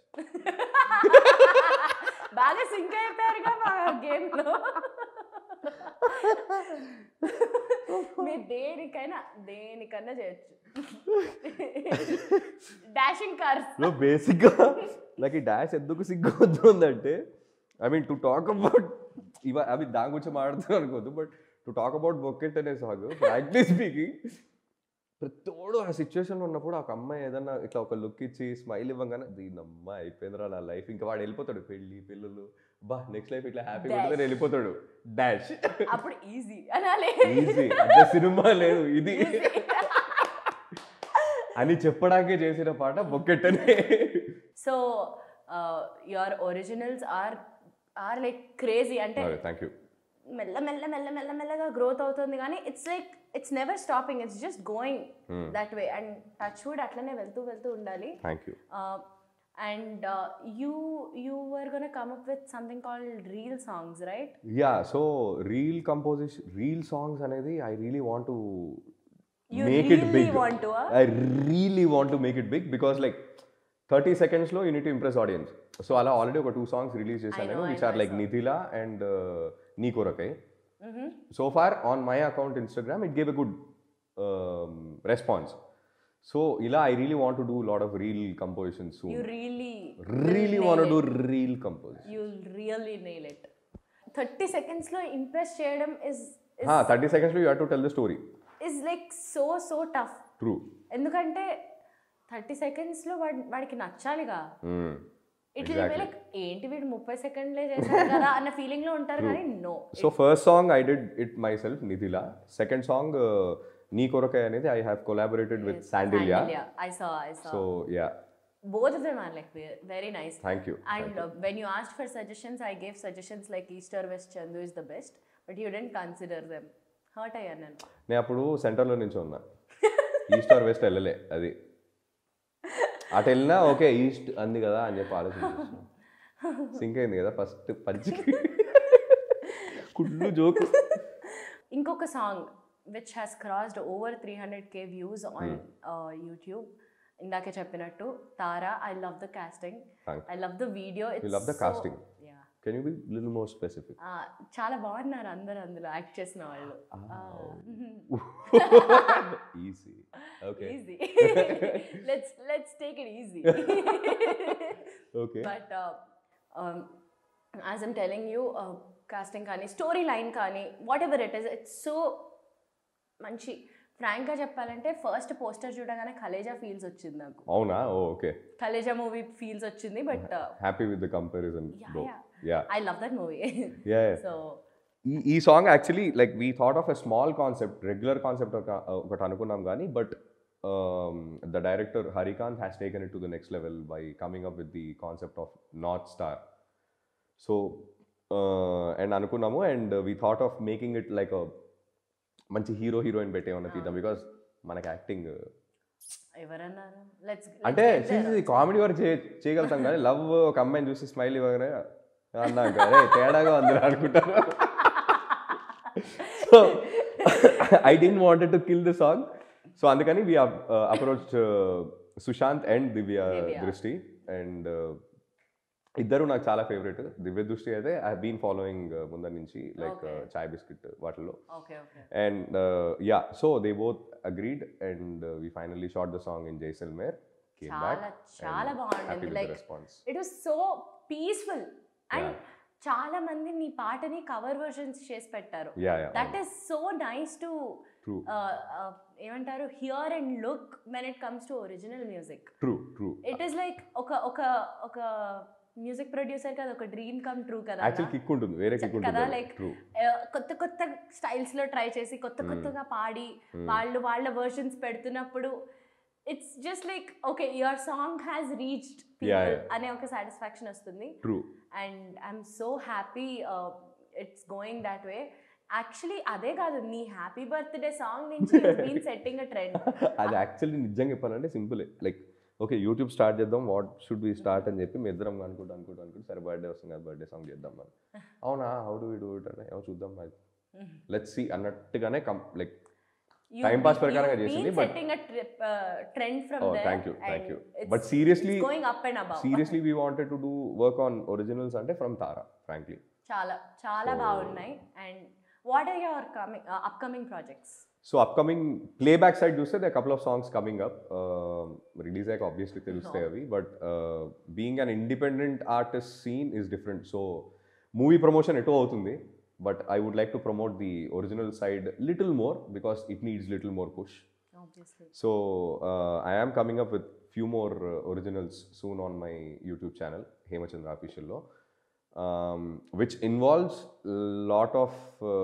బాగా సింక్ అయిపోయారుగా మా గేమ్ లో మీరు దేనికైనా దేనికన్నా చేయొచ్చు డాషింగ్ కార్స్ లో బేసిక్గా నాకు ఈ డాష్ ఎందుకు సిగ్గుందంటే I mean to talk about ఇవ అవి దాని గురించి మాట్లాడుతున్నాను అనుకోద్దు బట్ టు టాక్ అబౌట్ బొక్కెట్ అనే సాగు ఫ్రాంక్లీ స్పీకింగ్ ప్రతోడు ఆ సిచ్యువేషన్లో ఉన్నప్పుడు ఒక అమ్మాయి ఏదన్నా ఇట్లా ఒక లుక్ ఇచ్చి స్మైల్ ఇవ్వగానే దీని అమ్మ అయిపోయిందిరా నా లైఫ్ ఇంకా వాడు వెళ్ళిపోతాడు పెళ్ళి పిల్లలు బా నెక్స్ట్ లైఫ్ ఇట్లా హ్యాపీగా ఉంటుంది వెళ్ళిపోతాడు డాష్ అప్పుడు ఈజీ అనాలి ఈజీ అంటే సినిమా లేదు ఇది అని చెప్పడానికే చేసిన పాట బొక్కెట్ అనే so your originals are are like crazy అంటే థ్యాంక్ యూ మెల్ల మెల్ల మెల్ల మెల్ల మెల్లగా గ్రోత్ అవుతుంది కానీ it's like it's never stopping it's just going that way and touch wood అట్లనే వెళ్తూ వెళ్తూ ఉండాలి thank you and you you were gonna come up with something called reel songs right yeah so reel composition reel songs అనేది I really want to You make it really big want to, huh? I really want to make it big because like thirty సెకండ్స్లో యూనిట్ ఇంప్రెస్ ఆడియన్స్ సో అలా ఆల్రెడీ ఒక టూ సాంగ్స్ రిలీజ్ చేశాను నేను విచ్ ఆర్ లైక్ నిధిలా అండ్ నీ కొరకై so far on my account Instagram it gave a good response so ఇలా I really want to do lot of reel composition you soon really really want do reel composition you really nail it thirty సెకండ్స్లో ఇంప్రెస్ చేయడం ఇస్ థర్టీ సెకండ్స్లో you have to tell the story is like so so tough true ఎందుకంటే థర్టీ సెకండ్స్లో వాడి వాడికి నచ్చాలిగా ఇట్ విల్ బి లైక్ ఏంటి వీడు ముప్పై సెకండ్లే చేశారు కదా అన్న ఫీలింగ్ లో ఉంటారు కానీ no so first song I did it myself నిధిలా సెకండ్ సాంగ్ నీ కొరకే అనేది I have collaborated with Sandilya I saw I saw so yeah both of them are like ve- very nice thank you and uh, when you asked for suggestions i gave suggestions like east or west chandu is the best but you didn't consider them hurt అయ్యాను నేను నేను అప్పుడు సెంటర్లో నుంచి ఉన్నా ఈస్ట్ ఆర్ వెస్ట్ వెళ్ళలే అది అటు వెళ్ళినా ఓకే ఈస్ట్ అంది కదా అని చెప్పి ఆలోచించాను సింక్ అయింది కదా ఫస్ట్ పంచికి కుళ్ళు జోకు ఇంకొక song which has crossed over three hundred K views on YouTube ఇందాకే చెప్పినట్టు Tara I love the casting Thanks. I love the video love the casting. Can you be little more specific చాలా బాగున్నారు అందరు అందులో యాక్ట్ చేసిన వాళ్ళు easy okay easy let's let's take it easy okay but as I'm telling you casting కానీ స్టోరీ లైన్ కానీ whatever it is it's so మంచి ఫ్రాంక్గా చెప్పాలంటే ఫస్ట్ పోస్టర్ చూడగానే కలేజా ఫీల్స్ వచ్చింది నాకు అవునా oh okay Khaleja movie feels వచ్చింది but happy with the comparison bro yeah. Yeah I love that movie yeah so ఈ ఈ song actually like we thought of a small concept regular concept ఒకటి అనుకున్నాం కానీ but the director Harikanth has taken it to the next level by coming up with the concept of north star so and అనుకున్నాము and we thought of making it like మంచి హీరో హీరోయిన్ పెట్టేమన్నా తీద్దాం బికాస్ మనకి యాక్టింగ్ ఎవరన్నారు లెట్స్ అంటే కామెడీ వరకు చే చేయగలుగుతాం కానీ లవ్ ఒక అమ్మాయిని చూసి స్మైల్ ఇవ్వగానే అన్నాక అరే తేడాగా అందరూ అనుకుంటారు so I didn't wanted to kill the song so అందుకని we approach Sushanth and Divya Divya. Drishti and ఇద్దరు నాకు చాలా ఫేవరెట్ దివ్య దృష్టి అయితే ఐ బీన్ ఫాలోయింగ్ ముందర నుంచి లైక్ Okay. చాయ్ బిస్కెట్ వాటిలో okay okay and uh, yeah so they both agreed and uh, we finally shot the song in jaisalmer came చాలా back చాలా and బాగుంటుంది happy with like the response it was so peaceful and Yeah. చాలా మంది నీ పాటని కవర్ వర్షన్స్ చేసి పెట్టారు yeah yeah that is so nice to true ఏమంటారు hear and look when it comes to original music true true it is like ఒక ఒక ఒక మ్యూజిక్ ప్రొడ్యూసర్ కదా ఒక డ్రీమ్ కమ్ ట్రూ కదా యాక్చువల్ కిక్ ఉంటుంది వేరే కిక్ కదా ఉంటుంది లైక్ ట్రూ కొత్త కొత్త స్టైల్స్ లో ట్రై చేసి కొత్త కొత్తగా పాడి వాళ్ళు వాళ్ళ వర్షన్స్ పెడుతున్నప్పుడు it's just like okay your song has reached Yeah, yeah. అనే ఒక సాటిస్ఫాక్షన్ వస్తుంది true and I'm so happy it's going that way actually అదే కాదు నీ హ్యాపీ బర్త్డే సాంగ్ నుంచి బీన్ సెట్టింగ్ అ ట్రెండ్ అది యాక్చువల్లీ నిజంగా చెప్పాలంటే simple like okay YouTube start చేద్దాం వాట్ షుడ్ బి స్టార్ట్ అని చెప్పి మీ ఇద్దరం అనుకుంటూ అనుకుంటూ అనుకుంటూ సరే బర్త్డే వస్తుంది కదా బర్త్డే సాంగ్ చేద్దాం మనం అవునా హౌ డు డూ ఇట్ అంటే ఏమో చూద్దాం మరి లెట్స్ సి అన్నట్టుగానే కం లైక్ Time pass ప్రకారంగా చేసింది, but- setting a trend from Oh, there thank you, thank you. But seriously- going up and above seriously we wanted to do work on originals అంటే ఫ్రమ్ తారా ఫ్రాంక్లీ చాలా చాలా బాగున్నాయి and what are your coming upcoming projects so upcoming playback side చూస్తే the couple of songs coming up release అయ్యాక ఆబ్వియస్లీ తెలుస్తాయి అవి but being an independent artist scene is different so movie promotion ఎటో అవుతుంది but I would like to promote the original side little more because it needs little more push obviously so I am coming up with few more originals soon on my YouTube channel Hemachandra అఫీషియల్లో which involves lot of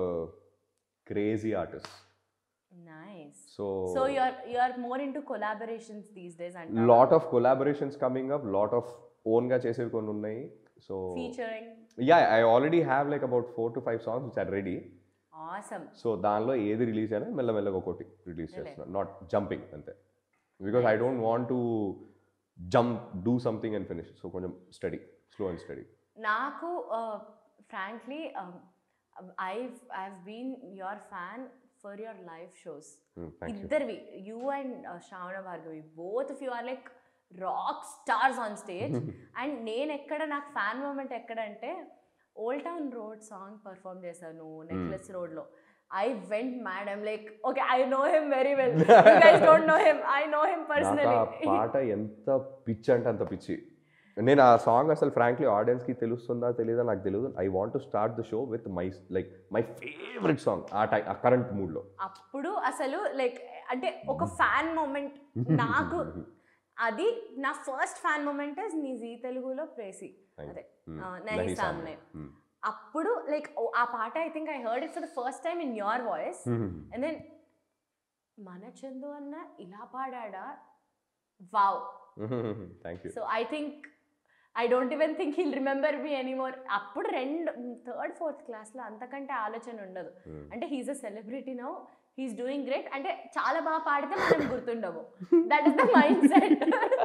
crazy artist nice so so you are you are more into collaborations these days and lot of collaborations coming up lot of ఓన్గా చేసేవి కొన్ని ఉన్నాయి so featuring yeah I already have like about four to five songs which are ready awesome so దానిలో ఏది రిలీజ్ అయినా మెల్లమెల్లగా ఒకటి రిలీజ్ చేస్తున్నాను నాట్ జంపింగ్ అంతే because I don't want to jump do something and finish so కొంచెం స్టడీ స్లో అండ్ స్టడీ నాకు frankly I I've been your fan for your live shows thank you ఇద్దరివి you and Sravana Bhargavi both of you are like rock stars on stage and నేను ఎక్కడ నాకు ఫ్యాన్ మూమెంట్ ఎక్కడంటే old town road song perform చేశాను నెక్లెస్ రోడ్లో I went mad I'm like okay I know him very well you guys don't know him I know him నాకు పర్సనలీ ఆ పాట ఎంత పిచ్చి అంటే అంత పిచ్చి నేను ఆ సాంగ్ అసలు ఫ్రాంక్లీ ఆడియన్స్కి తెలుస్తుందా తెలియదా నాకు తెలియదు I want to start the show with my like my favourite song ఆ టై ఆ కరెంట్ మూడ్లో అప్పుడు అసలు లైక్ అంటే ఒక ఫ్యాన్ మూమెంట్ నాకు అది నా ఫస్ట్ ఫ్యాన్ మూమెంట్ నీ జీ తెలుగులో ప్రేసి అదే ఆ, నహీ సామ్నే అప్పుడు లైక్ ఆ పాట I think I heard it for the first time in your voice and then మన చందు అన్న ఇలా పాడా wow thank you so I think I don't even think he'll remember me anymore అప్పుడు రెండు థర్డ్ ఫోర్త్ క్లాస్లో అంతకంటే ఆలోచన ఉండదు అంటే he's a celebrity now he's doing great అంటే చాలా బాగా పాడితే మనం గుర్తుండము that is the mindset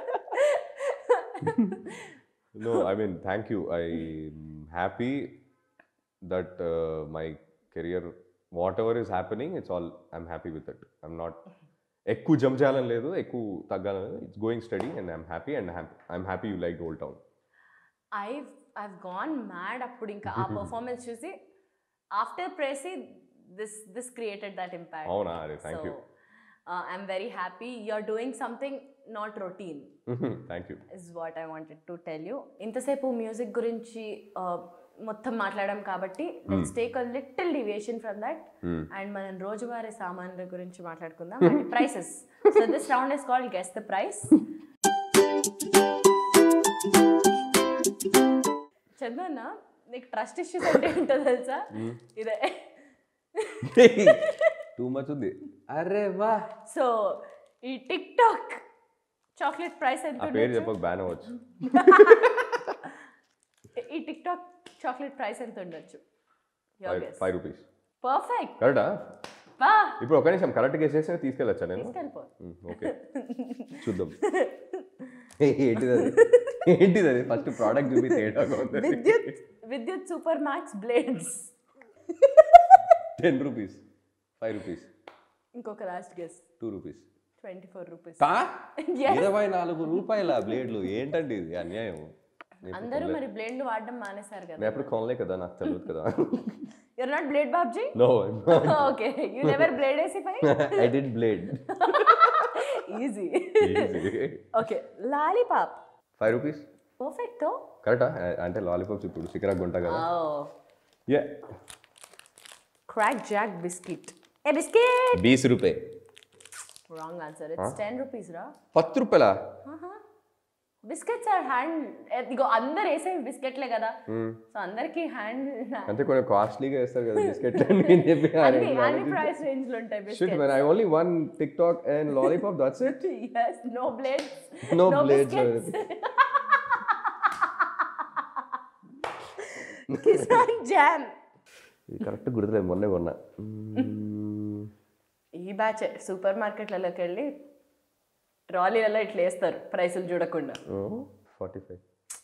No, I mean, thank you. I'm happy that uh, my career, whatever is happening, it's all, I'm happy with it. I'm not ఎక్కువ జంప్ చేయాలని లేదు ఎక్కువ తగ్గాలని లేదు it's going steady and I'm happy and I'm happy you like old town I I've gone mad అప్పుడు ఇంకా ఆ పర్ఫార్మెన్స్ చూసి ఆఫ్టర్ ప్రెసీ this this created that impact అవునా అరే thank so you I'm very happy you are doing something not routine thank you is what I wanted to tell you ఇంతసేపు మ్యూజిక్ గురించి uh, మొత్తం మాట్లాడాం కాబట్టి let's take a little deviation from that and మనం రోజువారీ సామాన్ల గురించి మాట్లాడుకుందాం అంటే prices so this round is called guess the price చందన్న నీకు ట్రస్ట్ ఇష్యూస్ అంటే ఏంటో తెలుసా ఇదే టూ మచ్ ఉంది అరే వా సో ఈ టిక్ టాక్ చాక్లెట్ ప్రైస్ ఎంత ఆ పేరు చెప్పక బ్యాన్ అవ్వచ్చు ఈ టిక్ టాక్ చాక్లెట్ ప్రైస్ ఎంత ఉండొచ్చు ఫైవ్ రూపీస్ పర్ఫెక్ట్ కరెక్టా బా ఇప్పుడు ఒక నిమిషం కరెక్ట్గా వేసేసి తీసుకెళ్ళొచ్చా నేను తీసుకెళ్ళిపో ఓకే చూద్దాం ఏంటిది అది ఏంటిది అది ఫస్ట్ ప్రోడక్ట్ చూపి తేడాగా ఉంది Vidyut Vidyut super max blades ten rupees five rupees ఇంకొక last guess two rupees twenty four rupees కా ఇరవై నాలుగు రూపాయల బ్లేడ్లు ఏంటండి ఇది అన్యాయం నేను అందరూ మరి బ్లేడ్లు వాడడం మానేశారు కదా నేను ఎప్పుడు కొనలే కదా నాకు తెలియదు కదా you're not blade Babji no okay you never blade వేసి ఫై I did blade easy okay lollipop five rupees perfect తో కరెక్టా అంటే లాలీపాప్స్ ఇప్పుడు సికరా గుంట కదా ఏ క్రాక్ జాక్ బిస్కెట్ ఏ బిస్కెట్ బీస్ రూపాయ wrong answer it's ten rupees రా పత్తు రూపాయలా బిస్కెట్స్ ఆర్ హ్యాండ్ ఇగో అందరు వేసే బిస్కెట్లే కదా సో అందరికి హ్యాండ్ అంటే కొంచెం కాస్ట్లీగా వేస్తారు కదా బిస్కెట్ అని చెప్పి ఆ అన్ని రెండు అన్ని ప్రైస్ రేంజ్ లో ఉంటాయి Shit, biscuits man, I only one TikTok and lollipop. That's it. yes no blades No blades or biscuits. Kissan jam ఇది కరెక్ట్ గుర్తులేదు మొన్నే కొన్నా ఈ బ్యాచ్ సూపర్ మార్కెట్లలోకి వెళ్ళి ట్రాలీలలో ఇట్లా వేస్తారు ప్రైసులు చూడకుండా forty five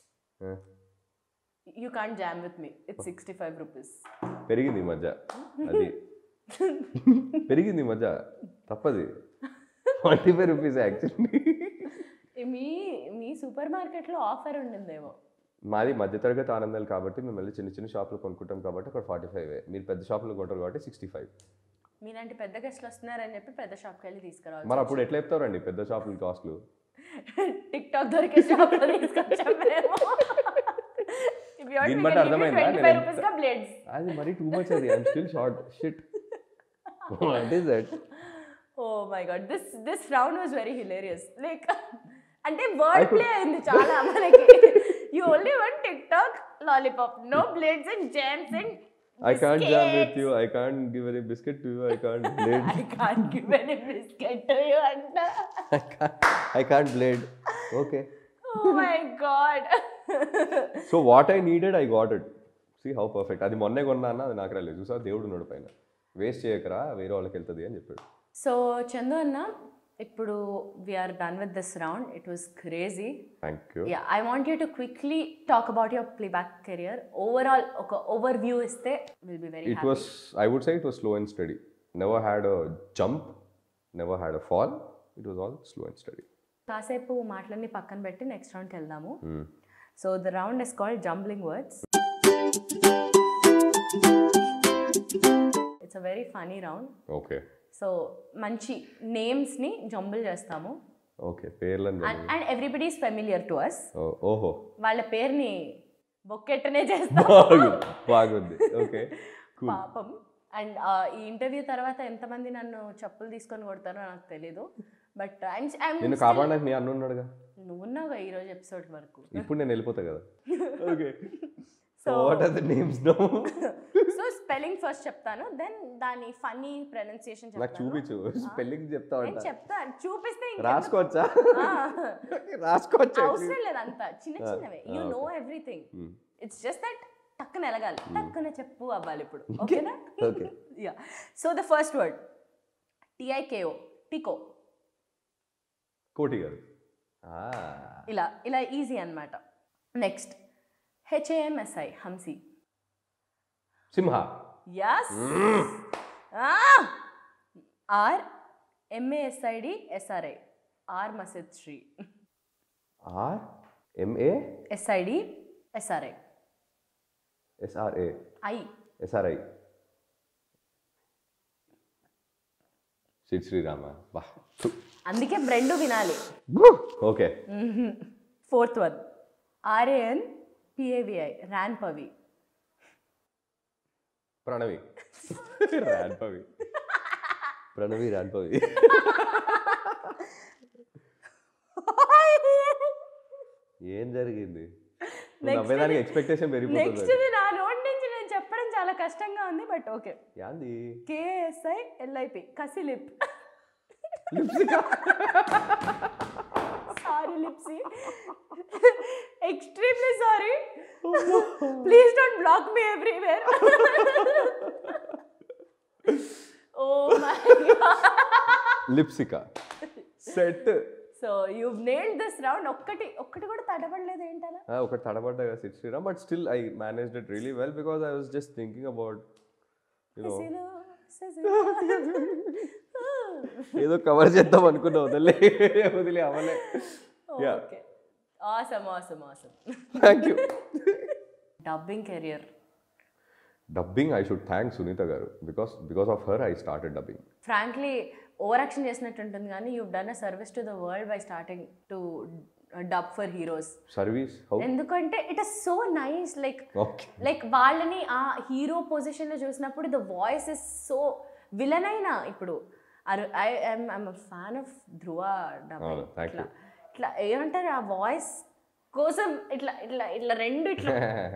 you can't jam with me it's sixty five rupees పెరిగింది ఈ మధ్య అది పెరిగింది ఈ మధ్య తప్పది ఫార్టీ ఫైవ్ రూపీస్ యాక్చువల్లీ మీ మీ సూపర్ మార్కెట్లో ఆఫర్ ఉండిందేమో మాది మధ్యతరగతి ఆనందాలు కాబట్టి మేము వెళ్ళి చిన్న చిన్న షాపులు కొనుక్కుంటాం కాబట్టి అక్కడ ఫార్టీ ఫైవ్ మీరు పెద్ద షాపులు కొంటారు కాబట్టి సిక్స్టీ ఫైవ్ మీలాంటి పెద్ద గెస్ట్లు వస్తున్నారని చెప్పి పెద్ద షాప్కి వెళ్ళి తీసుకురావాలి మరి అప్పుడు ఎట్లా చెప్తారండి పెద్ద షాపుల కాస్ట్లు టిక్ టాక్ దొరికే షాప్లో తీసుకొచ్చాం మేము దీన్ని బట్టి అర్థమైందా? నేను ఎంత- బ్లేడ్స్ అది మరీ టూ మచ్ అది I'm still short shit what is that oh my God this this round was very hilarious like అంటే వర్డ్ ప్లే అయింది చాలా మనకి you only one TikTok lollipop no blades and jams and I can't jam with you. I can't give any biscuit to you. I can't blade. I can't give any biscuit to you అంట I can't, I can't blade. Okay. Oh my God So what I needed, I got it. See how perfect. అది మొన్నే కొన్నా అన్న అది నాకు రాలేదు చూసా దేవుడు ఉన్నాడు పైన వేస్ట్ చేయకరా వేరే వాళ్ళకి వెళ్తుంది అని చెప్పాడు సో చందు అన్న ఇప్పుడు we're done with this round it was crazy thank you yeah I want you to quickly talk about your playback career overall ఒక ఓవర్ వ్యూ ఇస్తే will be very it was I would say it was slow and steady never had a jump never had a fall it was all slow and steady కాసేపు మాటలన్నీ పక్కన పెట్టి నెక్స్ట్ రౌండ్కి వెళ్దాము so the round is called jumbling words it's a very funny round okay so మంచి నేమ్స్ని జంబుల్ చేస్తాము ఓకే పేర్లను and and everybody's familiar to us ఓ- ఓహో వాళ్ళ పేరుని బొక్కెట్టనే చేస్తాం బాగుంది బాగుంది ఓకే పాపం అండ్ ఈ ఇంటర్వ్యూ తర్వాత ఎంతమంది నన్ను చెప్పులు తీసుకొని కొడతారో నాకు తెలీదు బట్ నిన్ను కాపాడడానికి నీ అన్న ఉన్నాడుగా నువ్వు ఉన్నావుగా ఈరోజు ఎపిసోడ్ వరకు ఇప్పుడు నేను వెళ్ళిపోతా కదా okay so So- what are the names no so spelling first చెప్తాను దెన్ దాని ఫన్నీ ప్రొనౌన్సియేషన్ నాకు చెప్తాను చూపించు స్పెల్లింగ్ చెప్తా నేను ఉంటా చెప్తాను చూపిస్తే ఇంకెందుకు? రాసుకోవచ్చా ఆ, రాసుకోవచ్చా అవసరం లేదు అంత చిన్న చిన్నవే you know everything it's just that టక్కున ఎలగాలి టక్కున చెప్పు అవ్వాలి ఇప్పుడు ఓకేనా Okay. Yeah so the first word T I K O టికో కోటి గారు ఆ, ఇలా ఇలా ఈజీ అన్నమాట నెక్స్ట్ హెచ్ఏఎంఎస్ఐ హంసి Simha S R M A S I D S R I R మసిద్ Sri R M A S I D S R I S R A I S R I Sid Sriram బా అందుకే రెండు వినాలి okay fourth one R A N P A V I ర్యాన్ పవి ప్రణవి రాన్పవి ప్రణవి రాన్పవి ఏం జరిగింది నువ్వు నవ్వేదానికి ఎక్స్పెక్టేషన్ పెరిగిపోతుంది నెక్స్ట్ నా నోట్ నుంచి నేను చెప్పడం చాలా కష్టంగా ఉంది బట్ ఓకే యాంది కేఎస్ఐ ఎల్ఐపి కసిలిప్ సారీ లిప్సీ extremely sorry please don't block me everywhere oh my Lipsika set so you nailed this round ఒక్కటి ఒక్కటి కూడా తడబడలేదు ఏంటలా ఒకటి తడబడ్డా కదా Sid Sriram but still I managed it really well because I was just thinking about you know ఏదో కవర్ చేద్దాం అనుకున్నా వదిలే వదిలే అవలే yeah okay awesome awesome awesome thank you dubbing career dubbing I should thank Sunitha garu because because of her I started dubbing frankly over action చేసినట్టు ఉంటుంది కానీ you done a service to the world by starting to dub for heroes service how ఎందుకంటే it is so nice like okay like వాళ్ళని ఆ హీరో పొజిషన్లో చూసినప్పుడు the voice is so villain అయినా ఇప్పుడు I I'm fan of Dhruva dubbing అవును, thank ఇట్లా ఇట్లా ఏమంటారు ఆ వాయిస్ కోసం ఇట్లా ఇట్లా ఇట్లా రెండు ఇట్లా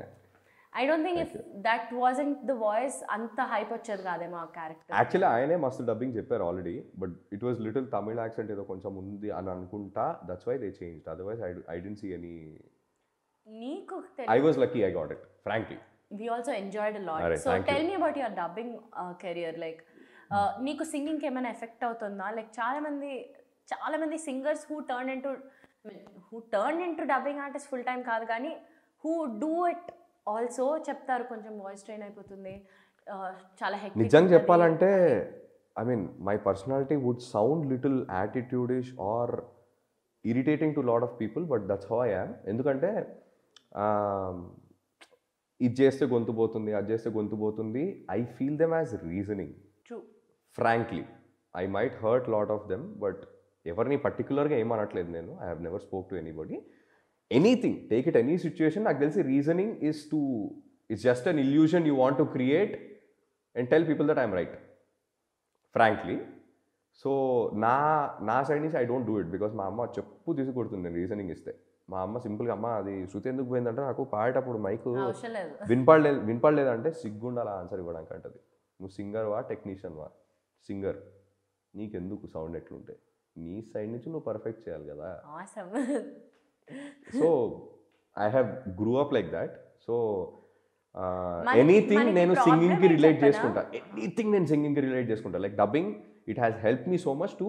I don't think if that wasn't the voice అంత హైప్ వచ్చేది కాదేమో ఆ క్యారెక్టర్ యాక్చువల్లీ ఆయనే మస్తు డబ్బింగ్ చెప్పారు already but it was little Tamil accent ఏదో కొంచెం ఉంది అని అనుకుంటా that's why they change otherwise I I didn't see any నీకు I was lucky I got it frankly we also enjoyed a lot Alright, so thank tell me about your dubbing uh, career like uh, నీకు సింగింగ్ ఏమైనా ఎఫెక్ట్ అవుతుందా లైక్ చాలా మంది చాలా మంది singers who turn into who turn into dubbing artist full time కాదు కానీ హూ డూ ఇట్ ఆల్సో చెప్తారు కొంచెం వాయిస్ ట్రైన్ అయిపోతుంది uh, చాలా hectic నిజంగా ఉంటుంది. చెప్పాలంటే I mean my personality would sound little attitudish or irritating to lot of people but that's how I am ఎందుకంటే um, ఇది చేస్తే గొంతు పోతుంది అది చేస్తే గొంతు పోతుంది I feel them as reasoning True. Frankly I might hurt lot of them but ఎవరిని పర్టికులర్గా ఏమనట్లేదు నేను I have never spoke to anybody anything take it any situation నాకు తెలిసి reasoning is to it's just an illusion you want to create and tell people that I'm right frankly so నా నా సైడ్ నుంచి I don't do it because మా అమ్మ చెప్పు తీసి కొడుతుంది నేను రీజనింగ్ ఇస్తే మా అమ్మ సింపుల్గా అమ్మ అది శృతి ఎందుకు పోయిందంటే నాకు పాడేటప్పుడు మైక్ అవసరం లేదు వినపడలేదు వినపడలేదంటే సిగ్గుండాలి ఆన్సర్ ఇవ్వడానికి అంటది నువ్వు సింగర్ వా టెక్నీషియన్ వా సింగర్ నీకెందుకు సౌండ్ ఎట్లుంటే నీ సైడ్ నుంచి నువ్వు పర్ఫెక్ట్ చేయాలి కదా awesome so I have grew up like that so మనకి- ఎనీథింగ్ మనకి నేను problem సింగింగ్కి ఏం రిలేట్ చెప్పనా? చేసుకుంటా ఎనీథింగ్ నేను సింగింగ్కి రిలేట్ చేసుకుంటా like dubbing it has help me so much to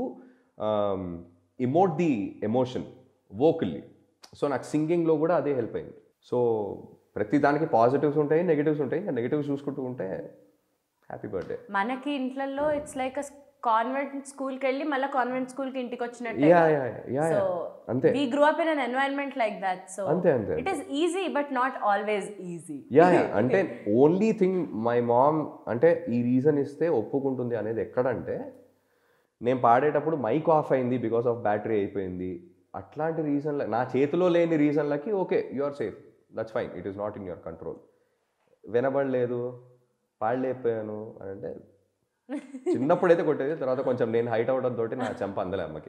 emote the emotion vocally so నాకు సింగింగ్లో కూడా అదే హెల్ప్ అయింది సో ప్రతి దానికి పాజిటివ్స్ ఉంటాయి నెగిటివ్స్ ఉంటాయి ఇంకా నెగిటివ్స్ చూసుకుంటూ ఉంటే హ్యాపీ బర్త్డే మనకి ఇంట్లలో ఇట్స్ లైక్ అ కాన్వెంట్ స్కూల్కి వెళ్ళి మళ్ళీ కాన్వెంట్ స్కూల్కి ఇంటికి వచ్చినట్టు యా యా యా సో అంతే we grew up in an environment like that so అంతే అంతే it is easy but not always easy yeah yeah అంటే ఓన్లీ థింగ్ మై మామ్ అంటే ఈ రీజన్ ఇస్తే ఒప్పుకుంటుంది అనేది ఎక్కడంటే నేను పాడేటప్పుడు మైక్ ఆఫ్ అయింది బికాస్ ఆఫ్ బ్యాటరీ అయిపోయింది అట్లాంటి రీజన్ల నా చేతిలో లేని రీజన్లకి okay you are safe that's fine it is not in your control వినబడలేదు పాడలేకపోయాను అని అంటే చిన్నప్పుడైతే కొట్టేది తర్వాత కొంచెం నేను హైట్ అవడం తోటి నా చెంప అందలే అమ్మకి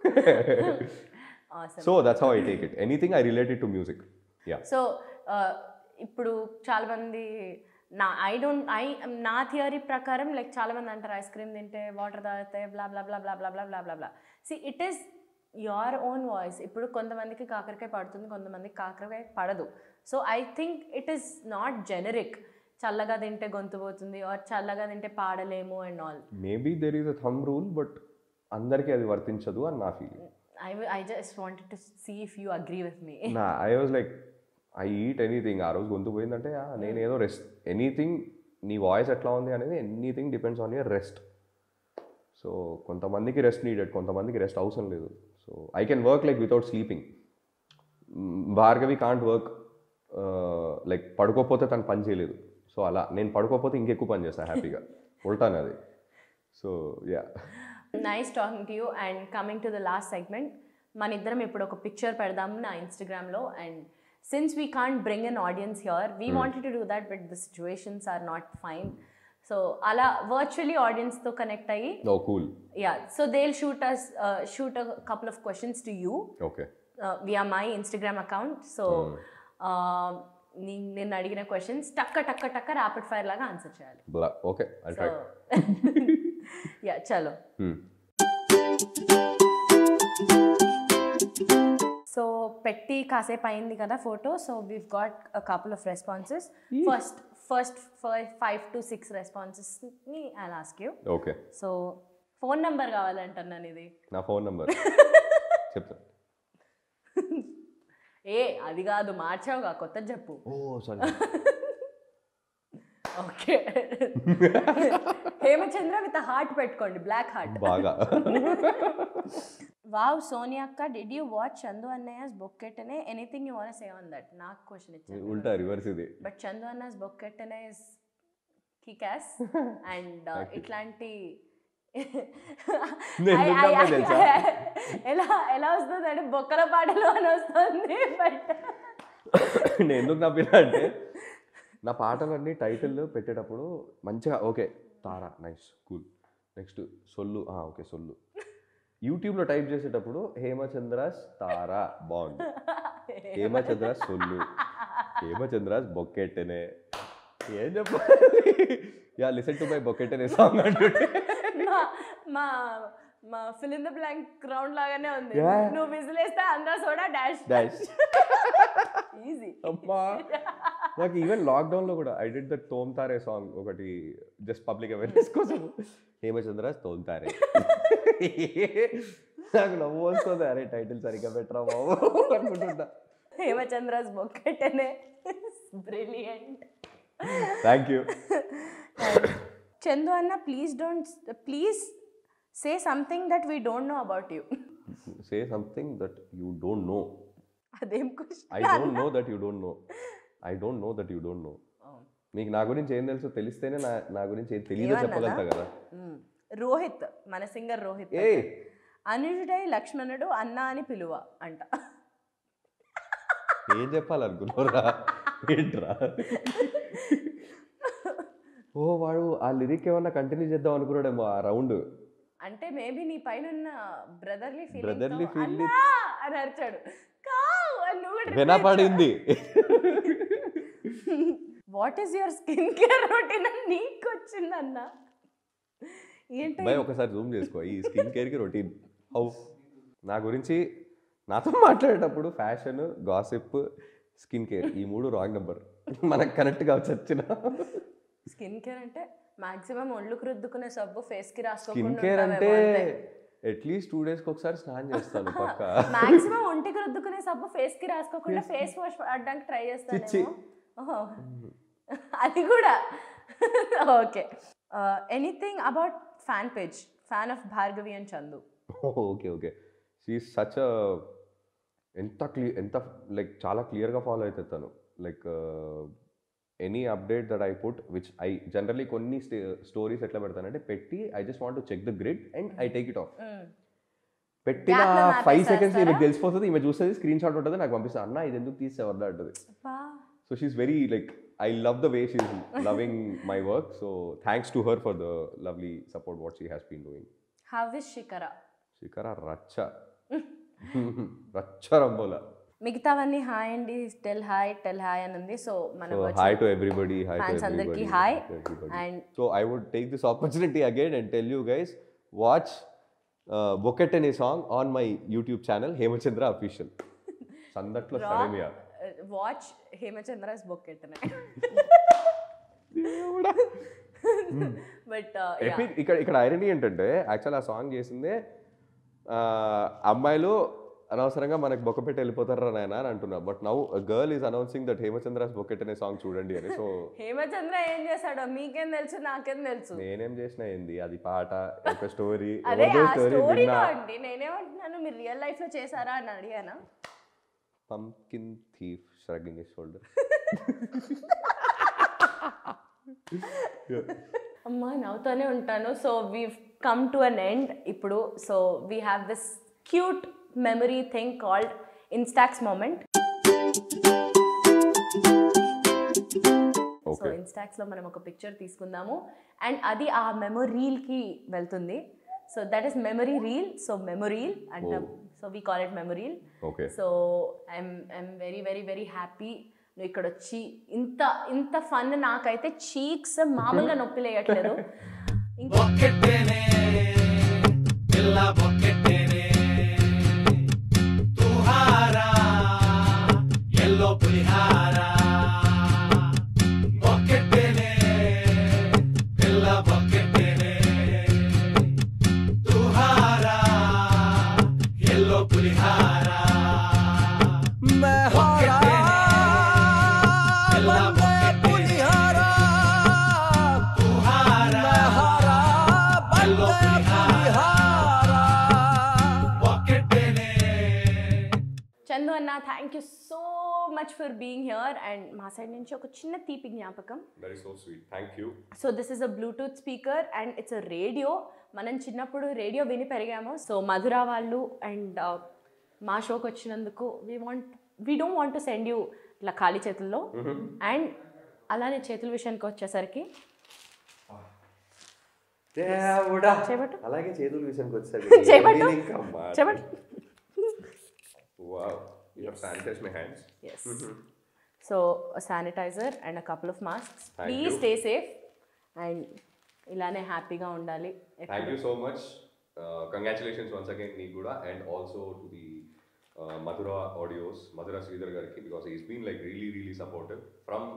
so that's how I take it anything I related to music yeah so ఇప్పుడు చాలా మంది నా ఐ డోంట్ ఐ నా థియరీ ప్రకారం లైక్ చాలా మంది అంటారు ఐస్ క్రీమ్ తింటే వాటర్ తాగితే blah blah blah blah blah blah blah blah blah see it is your own voice ఇప్పుడు కొంతమందికి కాకరకాయ పడుతుంది కొంతమందికి కాకరకాయ పడదు so I think it is not generic చల్లగా తింటే గొంతు పోతుంది ఆర్ చల్లగా తింటే పాడలేము and all maybe there is a thumb rule but అందరికీ అది వర్తించదు అని నా feeling I I just wanted to see if you agree with me నా I was like I eat anything ఆ రోజు గొంతు పోయిందంటే "ఆ, నేను ఏదో రెస్ట్ ఎనీథింగ్ నీ వాయిస్ ఎట్లా ఉంది అనేది anything depends on your rest so కొంతమందికి రెస్ట్ నీడెడ్ కొంతమందికి రెస్ట్ అవసరం లేదు so I can work like without sleeping Bhargavi can't work like పడుకోకపోతే తను పని చేయలేదు సో అలా నేను పడుకోకపోతే ఇంకెక్కువ పని చేస్తాను హ్యాపీగా ఉల్టాను అది so yeah nice talking to you and coming to the last segment మన ఇద్దరం ఇప్పుడు ఒక పిక్చర్ పెడదాం నా ఇన్స్టాగ్రామ్లో and since we can't bring an audience here we wanted to do that but the situations are not fine so అలా వర్చువలీ ఆడియన్స్తో కనెక్ట్ అయ్యి no cool yeah so they shoot us shoot a couple of questions to you okay via my Instagram account so నేను అడిగిన క్వశ్చన్స్ టక్క టక్క టక్క ర్యాపిడ్ ఫైర్ లాగా ఆన్సర్ చేయాలి ఓకే ఐ ట్రై యా చలో సో పెట్టి కాసేపు అయింది కదా photo so we got a couple of responses first first five to six రెస్పాన్సెస్ని I ask you okay so phone number కావాలంటున్నాను ఇది నా ఫోన్ నెంబర్ చెప్తాను ఏ అది కాదు మార్చావుగా కొత్త చెప్పు oh sorry okay Hemachandra with heart పెట్టుకోండి బ్లాక్ హార్ట్ బాగా వావ్ సోనియా అక్క డిడ్ యూ వాచ్ చందు అన్నయ్యస్ బొక్కెట్ అనే anything you want say on that నాకు క్వశ్చన్ ఇచ్చాను ఉల్టా రివర్స్ ఇది బట్ చందు అన్నస్ బొక్కెట్ అనే ఇస్ కికాస్ అండ్ ఇట్లాంటి నేను I- I- విన్నాను I- తెలుసా? ఎలా ఎలా వస్తుంది అంటే బొక్కల పాటలు అని వస్తుంది బట్ నేను ఎందుకు నవ్వినా అంటే నా పాటలన్నీ టైటిల్ పెట్టేటప్పుడు మంచిగా ఓకే తారా నైస్ కూల్ నెక్స్ట్ సొల్లు ఓకే సొల్లు యూట్యూబ్లో టైప్ చేసేటప్పుడు హేమచంద్రాస్ తారా బాగుంది హేమచంద్రాస్ సొల్లు హేమచంద్రాస్ బొక్కెట్టెనే ఏం చెప్పాలి యా లిసన్ టు మై బొక్కెట్టెనే సాంగ్ అంటుంటే మా మా మా fill in the blank round లాగానే ఉంది Yeah. నువ్వు విజిలేస్తే అందరూ సోడా డాష్ డాష్ ఈజీ అమ్మా నాకు ఈవెన్ లాక్డౌన్లో కూడా ఐ డిడ్ దట్ తోమ్తారే సాంగ్ ఒకటి జస్ట్ పబ్లిక్ అవేర్నెస్ కోసం హేమచంద్ర తోమ్తారే నాకు నవ్వు వస్తుంది అరే టైటిల్ సరిగ్గా పెట్టరా బాబు అనుకుంటుంటా హేమచంద్రస్ బొక్కటనే బ్రిలియంట్ థ్యాంక్ యూ చందు అన్న please don't please say something that we don't know about you say something that you don't know అదేం I don't know that you don't know I don't know that you don't know నీకు నా గురించి ఏం తెలుసు తెలిస్తేనే నా నా గురించి ఏం తెలియదో ఏమన్నానా? చెప్పగలుగుతా కదా రోహిత్ మన సింగర్ రోహిత్ ఏ అనుజుడై లక్ష్మణుడు అన్న అని పిలువ అంట ఏం చెప్పాలనుకున్నారా ఏంట్రా ఓ వాడు ఆ లిరిక్ ఏమన్నా కంటిన్యూ చేద్దాం అనుకున్నాడేమో ఆ రౌండ్ అంటే మేబీ నీ పైన ఉన్న బ్రదర్లీ ఫీలింగ్ Brotherly feeling- అని అరిచాడు కావు అని నువ్వు కూడా reply వినపడింది what is your skin care routine అని నీకు వచ్చిందన్న ఏంటి భయ్ ఒకసారి జూమ్ చేసుకో ఈ స్కిన్ కేర్కి రొటీన్ హౌ నా గురించి నాతో మాట్లాడేటప్పుడు ఫ్యాషన్ గాసిప్ స్కిన్ కేర్ ఈ మూడు రాంగ్ నెంబర్ మనకు కరెక్ట్గా వచ్చిన స్కిన్ కేర్ అంటే మాక్సిమం ఒళ్ళుకు రుద్దుకునే సబ్బు ఫేస్ కి స్కిన్ రాసుకోకుండా కేర్ అంటే అట్లీస్ట్ టూ డేస్కి ఒకసారి స్నానం చేస్తాను పక్క మాక్సిమం ఒంటికి రుద్దుకునే సబ్బు ఫేస్ కి రాసుకోకుండా ఫేస్ వాష్ వాడడానికి ట్రై చిచ్చి. చేస్తాను ఓహో అది కూడా okay anything about fan page fan of Bhargavi and Chandu okay okay she such ఎంత క్లియర్ ఎంత లైక్ చాలా క్లియర్గా ఫాలో అవుతుంది తను like any update that I put which I generally కొన్ని స్టోరీస్ ఎట్లా పెడతానంటే పెట్టి I just want to check the grid and I take it off పెట్టిన Gap లో ఫైవ్ ఆపేసేస్తారా? సెకండ్స్ ఈమె తెలిసిపోతుంది ఈమె చూస్తుంది స్క్రీన్ షాట్ ఉంటుంది నాకు పంపిస్తుంది అన్న ఇది ఎందుకు తీసేవారు అంటుంది so she's very like I love the way she's loving my work so thanks to her for the lovely support what she has been doing how is శిఖర శిఖర రచ్చ రచ్చ రంబోల మిగతావన్నీ హాయ్ అండి టెల్ హాయ్ టెల్ హాయ్ అని ఉంది సో మన so hi to everybody hi Fans to అందరికీ everybody hi. And- so I would take this opportunity again and tell you guys watch బొకెట్ అనే song on my YouTube channel Hemachandra official సందట్లో సరేమియా వాచ్ హేమచంద్రస్ బుక్ ఎట్టనే బట్ ఎపిక్ ఇక్కడ ఇక్కడ ఐరనీ ఏంటంటే యాక్చువల్ ఆ సాంగ్ చేసిందే ఆ, అమ్మాయిలు అనవసరంగా మనకు బొక్కపెట్టి వెళ్ళిపోతారా నాయన అని అంటున్నా but now girl is announcing that Hemachandra's బొకెట్ అనే సాంగ్ చూడండి అని సో హేమచంద్ర ఏం చేశాడో మీకేం తెలుసు నాకేం తెలుసు నేనేం చేసిన ఏంది అది పాట ఒక స్టోరీ అదే ఆ స్టోరీ స్టోరీలో విన్నా అండి నేనేమంటున్నాను మీరు రియల్ లైఫ్ లో చేశారా అని అడిగానా పంకిన్ థీఫ్ షరగింగ్ షోల్డర్ అమ్మా నవ్వుతూనే ఉంటాను so we come to an end ఇప్పుడు so we have this cute memory thing called Instax moment so okay Instax లో మనం ఒక పిక్చర్ తీసుకుందాము అండ్ అది ఆ మెమొరీల్ కి వెళ్తుంది so that is memory reel so memoreel అంటాం so we call it memoreel okay so I'm I'm very very very happy నువ్వు ఇక్కడ వచ్చి ఇంత ఇంత ఫన్ నాకైతే చీక్స్ మామూలుగా నొప్పి లేయట్లేదు ఇంకా బొక్కెట్టేనే పిల్ల బొక్కెట్టేనే తుహారా ఎల్లో పులిహారా బొక్కెట్టేనే పిల్ల బొక్కెట్టేనే తుహారా ఎల్లో పులిహారా పిల్ల బొక్కెట్టేనే తుహారా ఎల్లో పులిహారా బొక్కెట్టేనే చందు అన్న thank you so much for being here and మా సైడ్ నుంచి ఒక చిన్న తీపి జ్ఞాపకం very so sweet thank you so this is a Bluetooth speaker and it's a radio మనం చిన్నప్పుడు రేడియో విని పెరిగాము సో మధురా వాళ్ళు అండ్ మా షోకి వచ్చినందుకు we want we don't want to send you ఇట్లా ఖాళీ చేతుల్లో అండ్ అలానే చేతుల విషయానికి వచ్చేసరికి దేవుడా చేపట్టు. అలాగే చేతుల విషయానికి చేపట్టు. వచ్చాడు చెప్పండి wow you have sanitize my hands yes so sanitizer and a couple of masks Thank please you. Stay safe and ఇలానే హ్యాపీగా ఉండాలి thank you so much congratulations once again నీకు కూడా and also to the Madhura audios Madhura Sridhar గారికి because is been like really really supportive from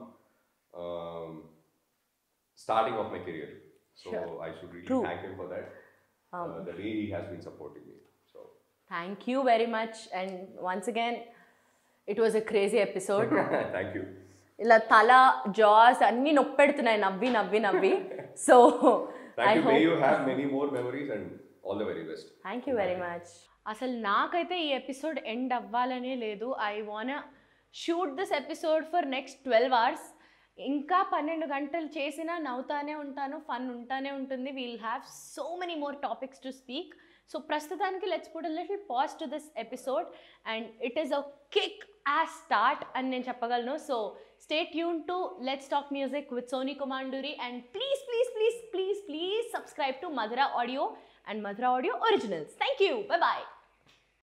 starting of my career so Sure. I should really True. Thank him for that the way he has been supporting me so thank you very much and once again it was a crazy episode thank you ఇలా తల జాస్ అన్నీ నొప్పెడుతున్నాయి నవ్వి నవ్వి నవ్వి so I thank you may hope you have many more memories and all the very best thank you very much అసలు నాకైతే ఈ ఎపిసోడ్ ఎండ్ అవ్వాలనే లేదు I want shoot this episode for next twelve hours ఇంకా పన్నెండు గంటలు చేసినా నవ్వుతానే ఉంటాను ఫన్ ఉంటానే ఉంటుంది we'll have so many more topics to speak so ప్రస్తుతానికి let's put little pause to this episode and it is a kick as start అని నేను చెప్పగలను so stay tune to let's talk music with Sony Kumanduri and please please please please please subscribe to Madhura audio and Madhura Audio Originals. Thank you. Bye bye.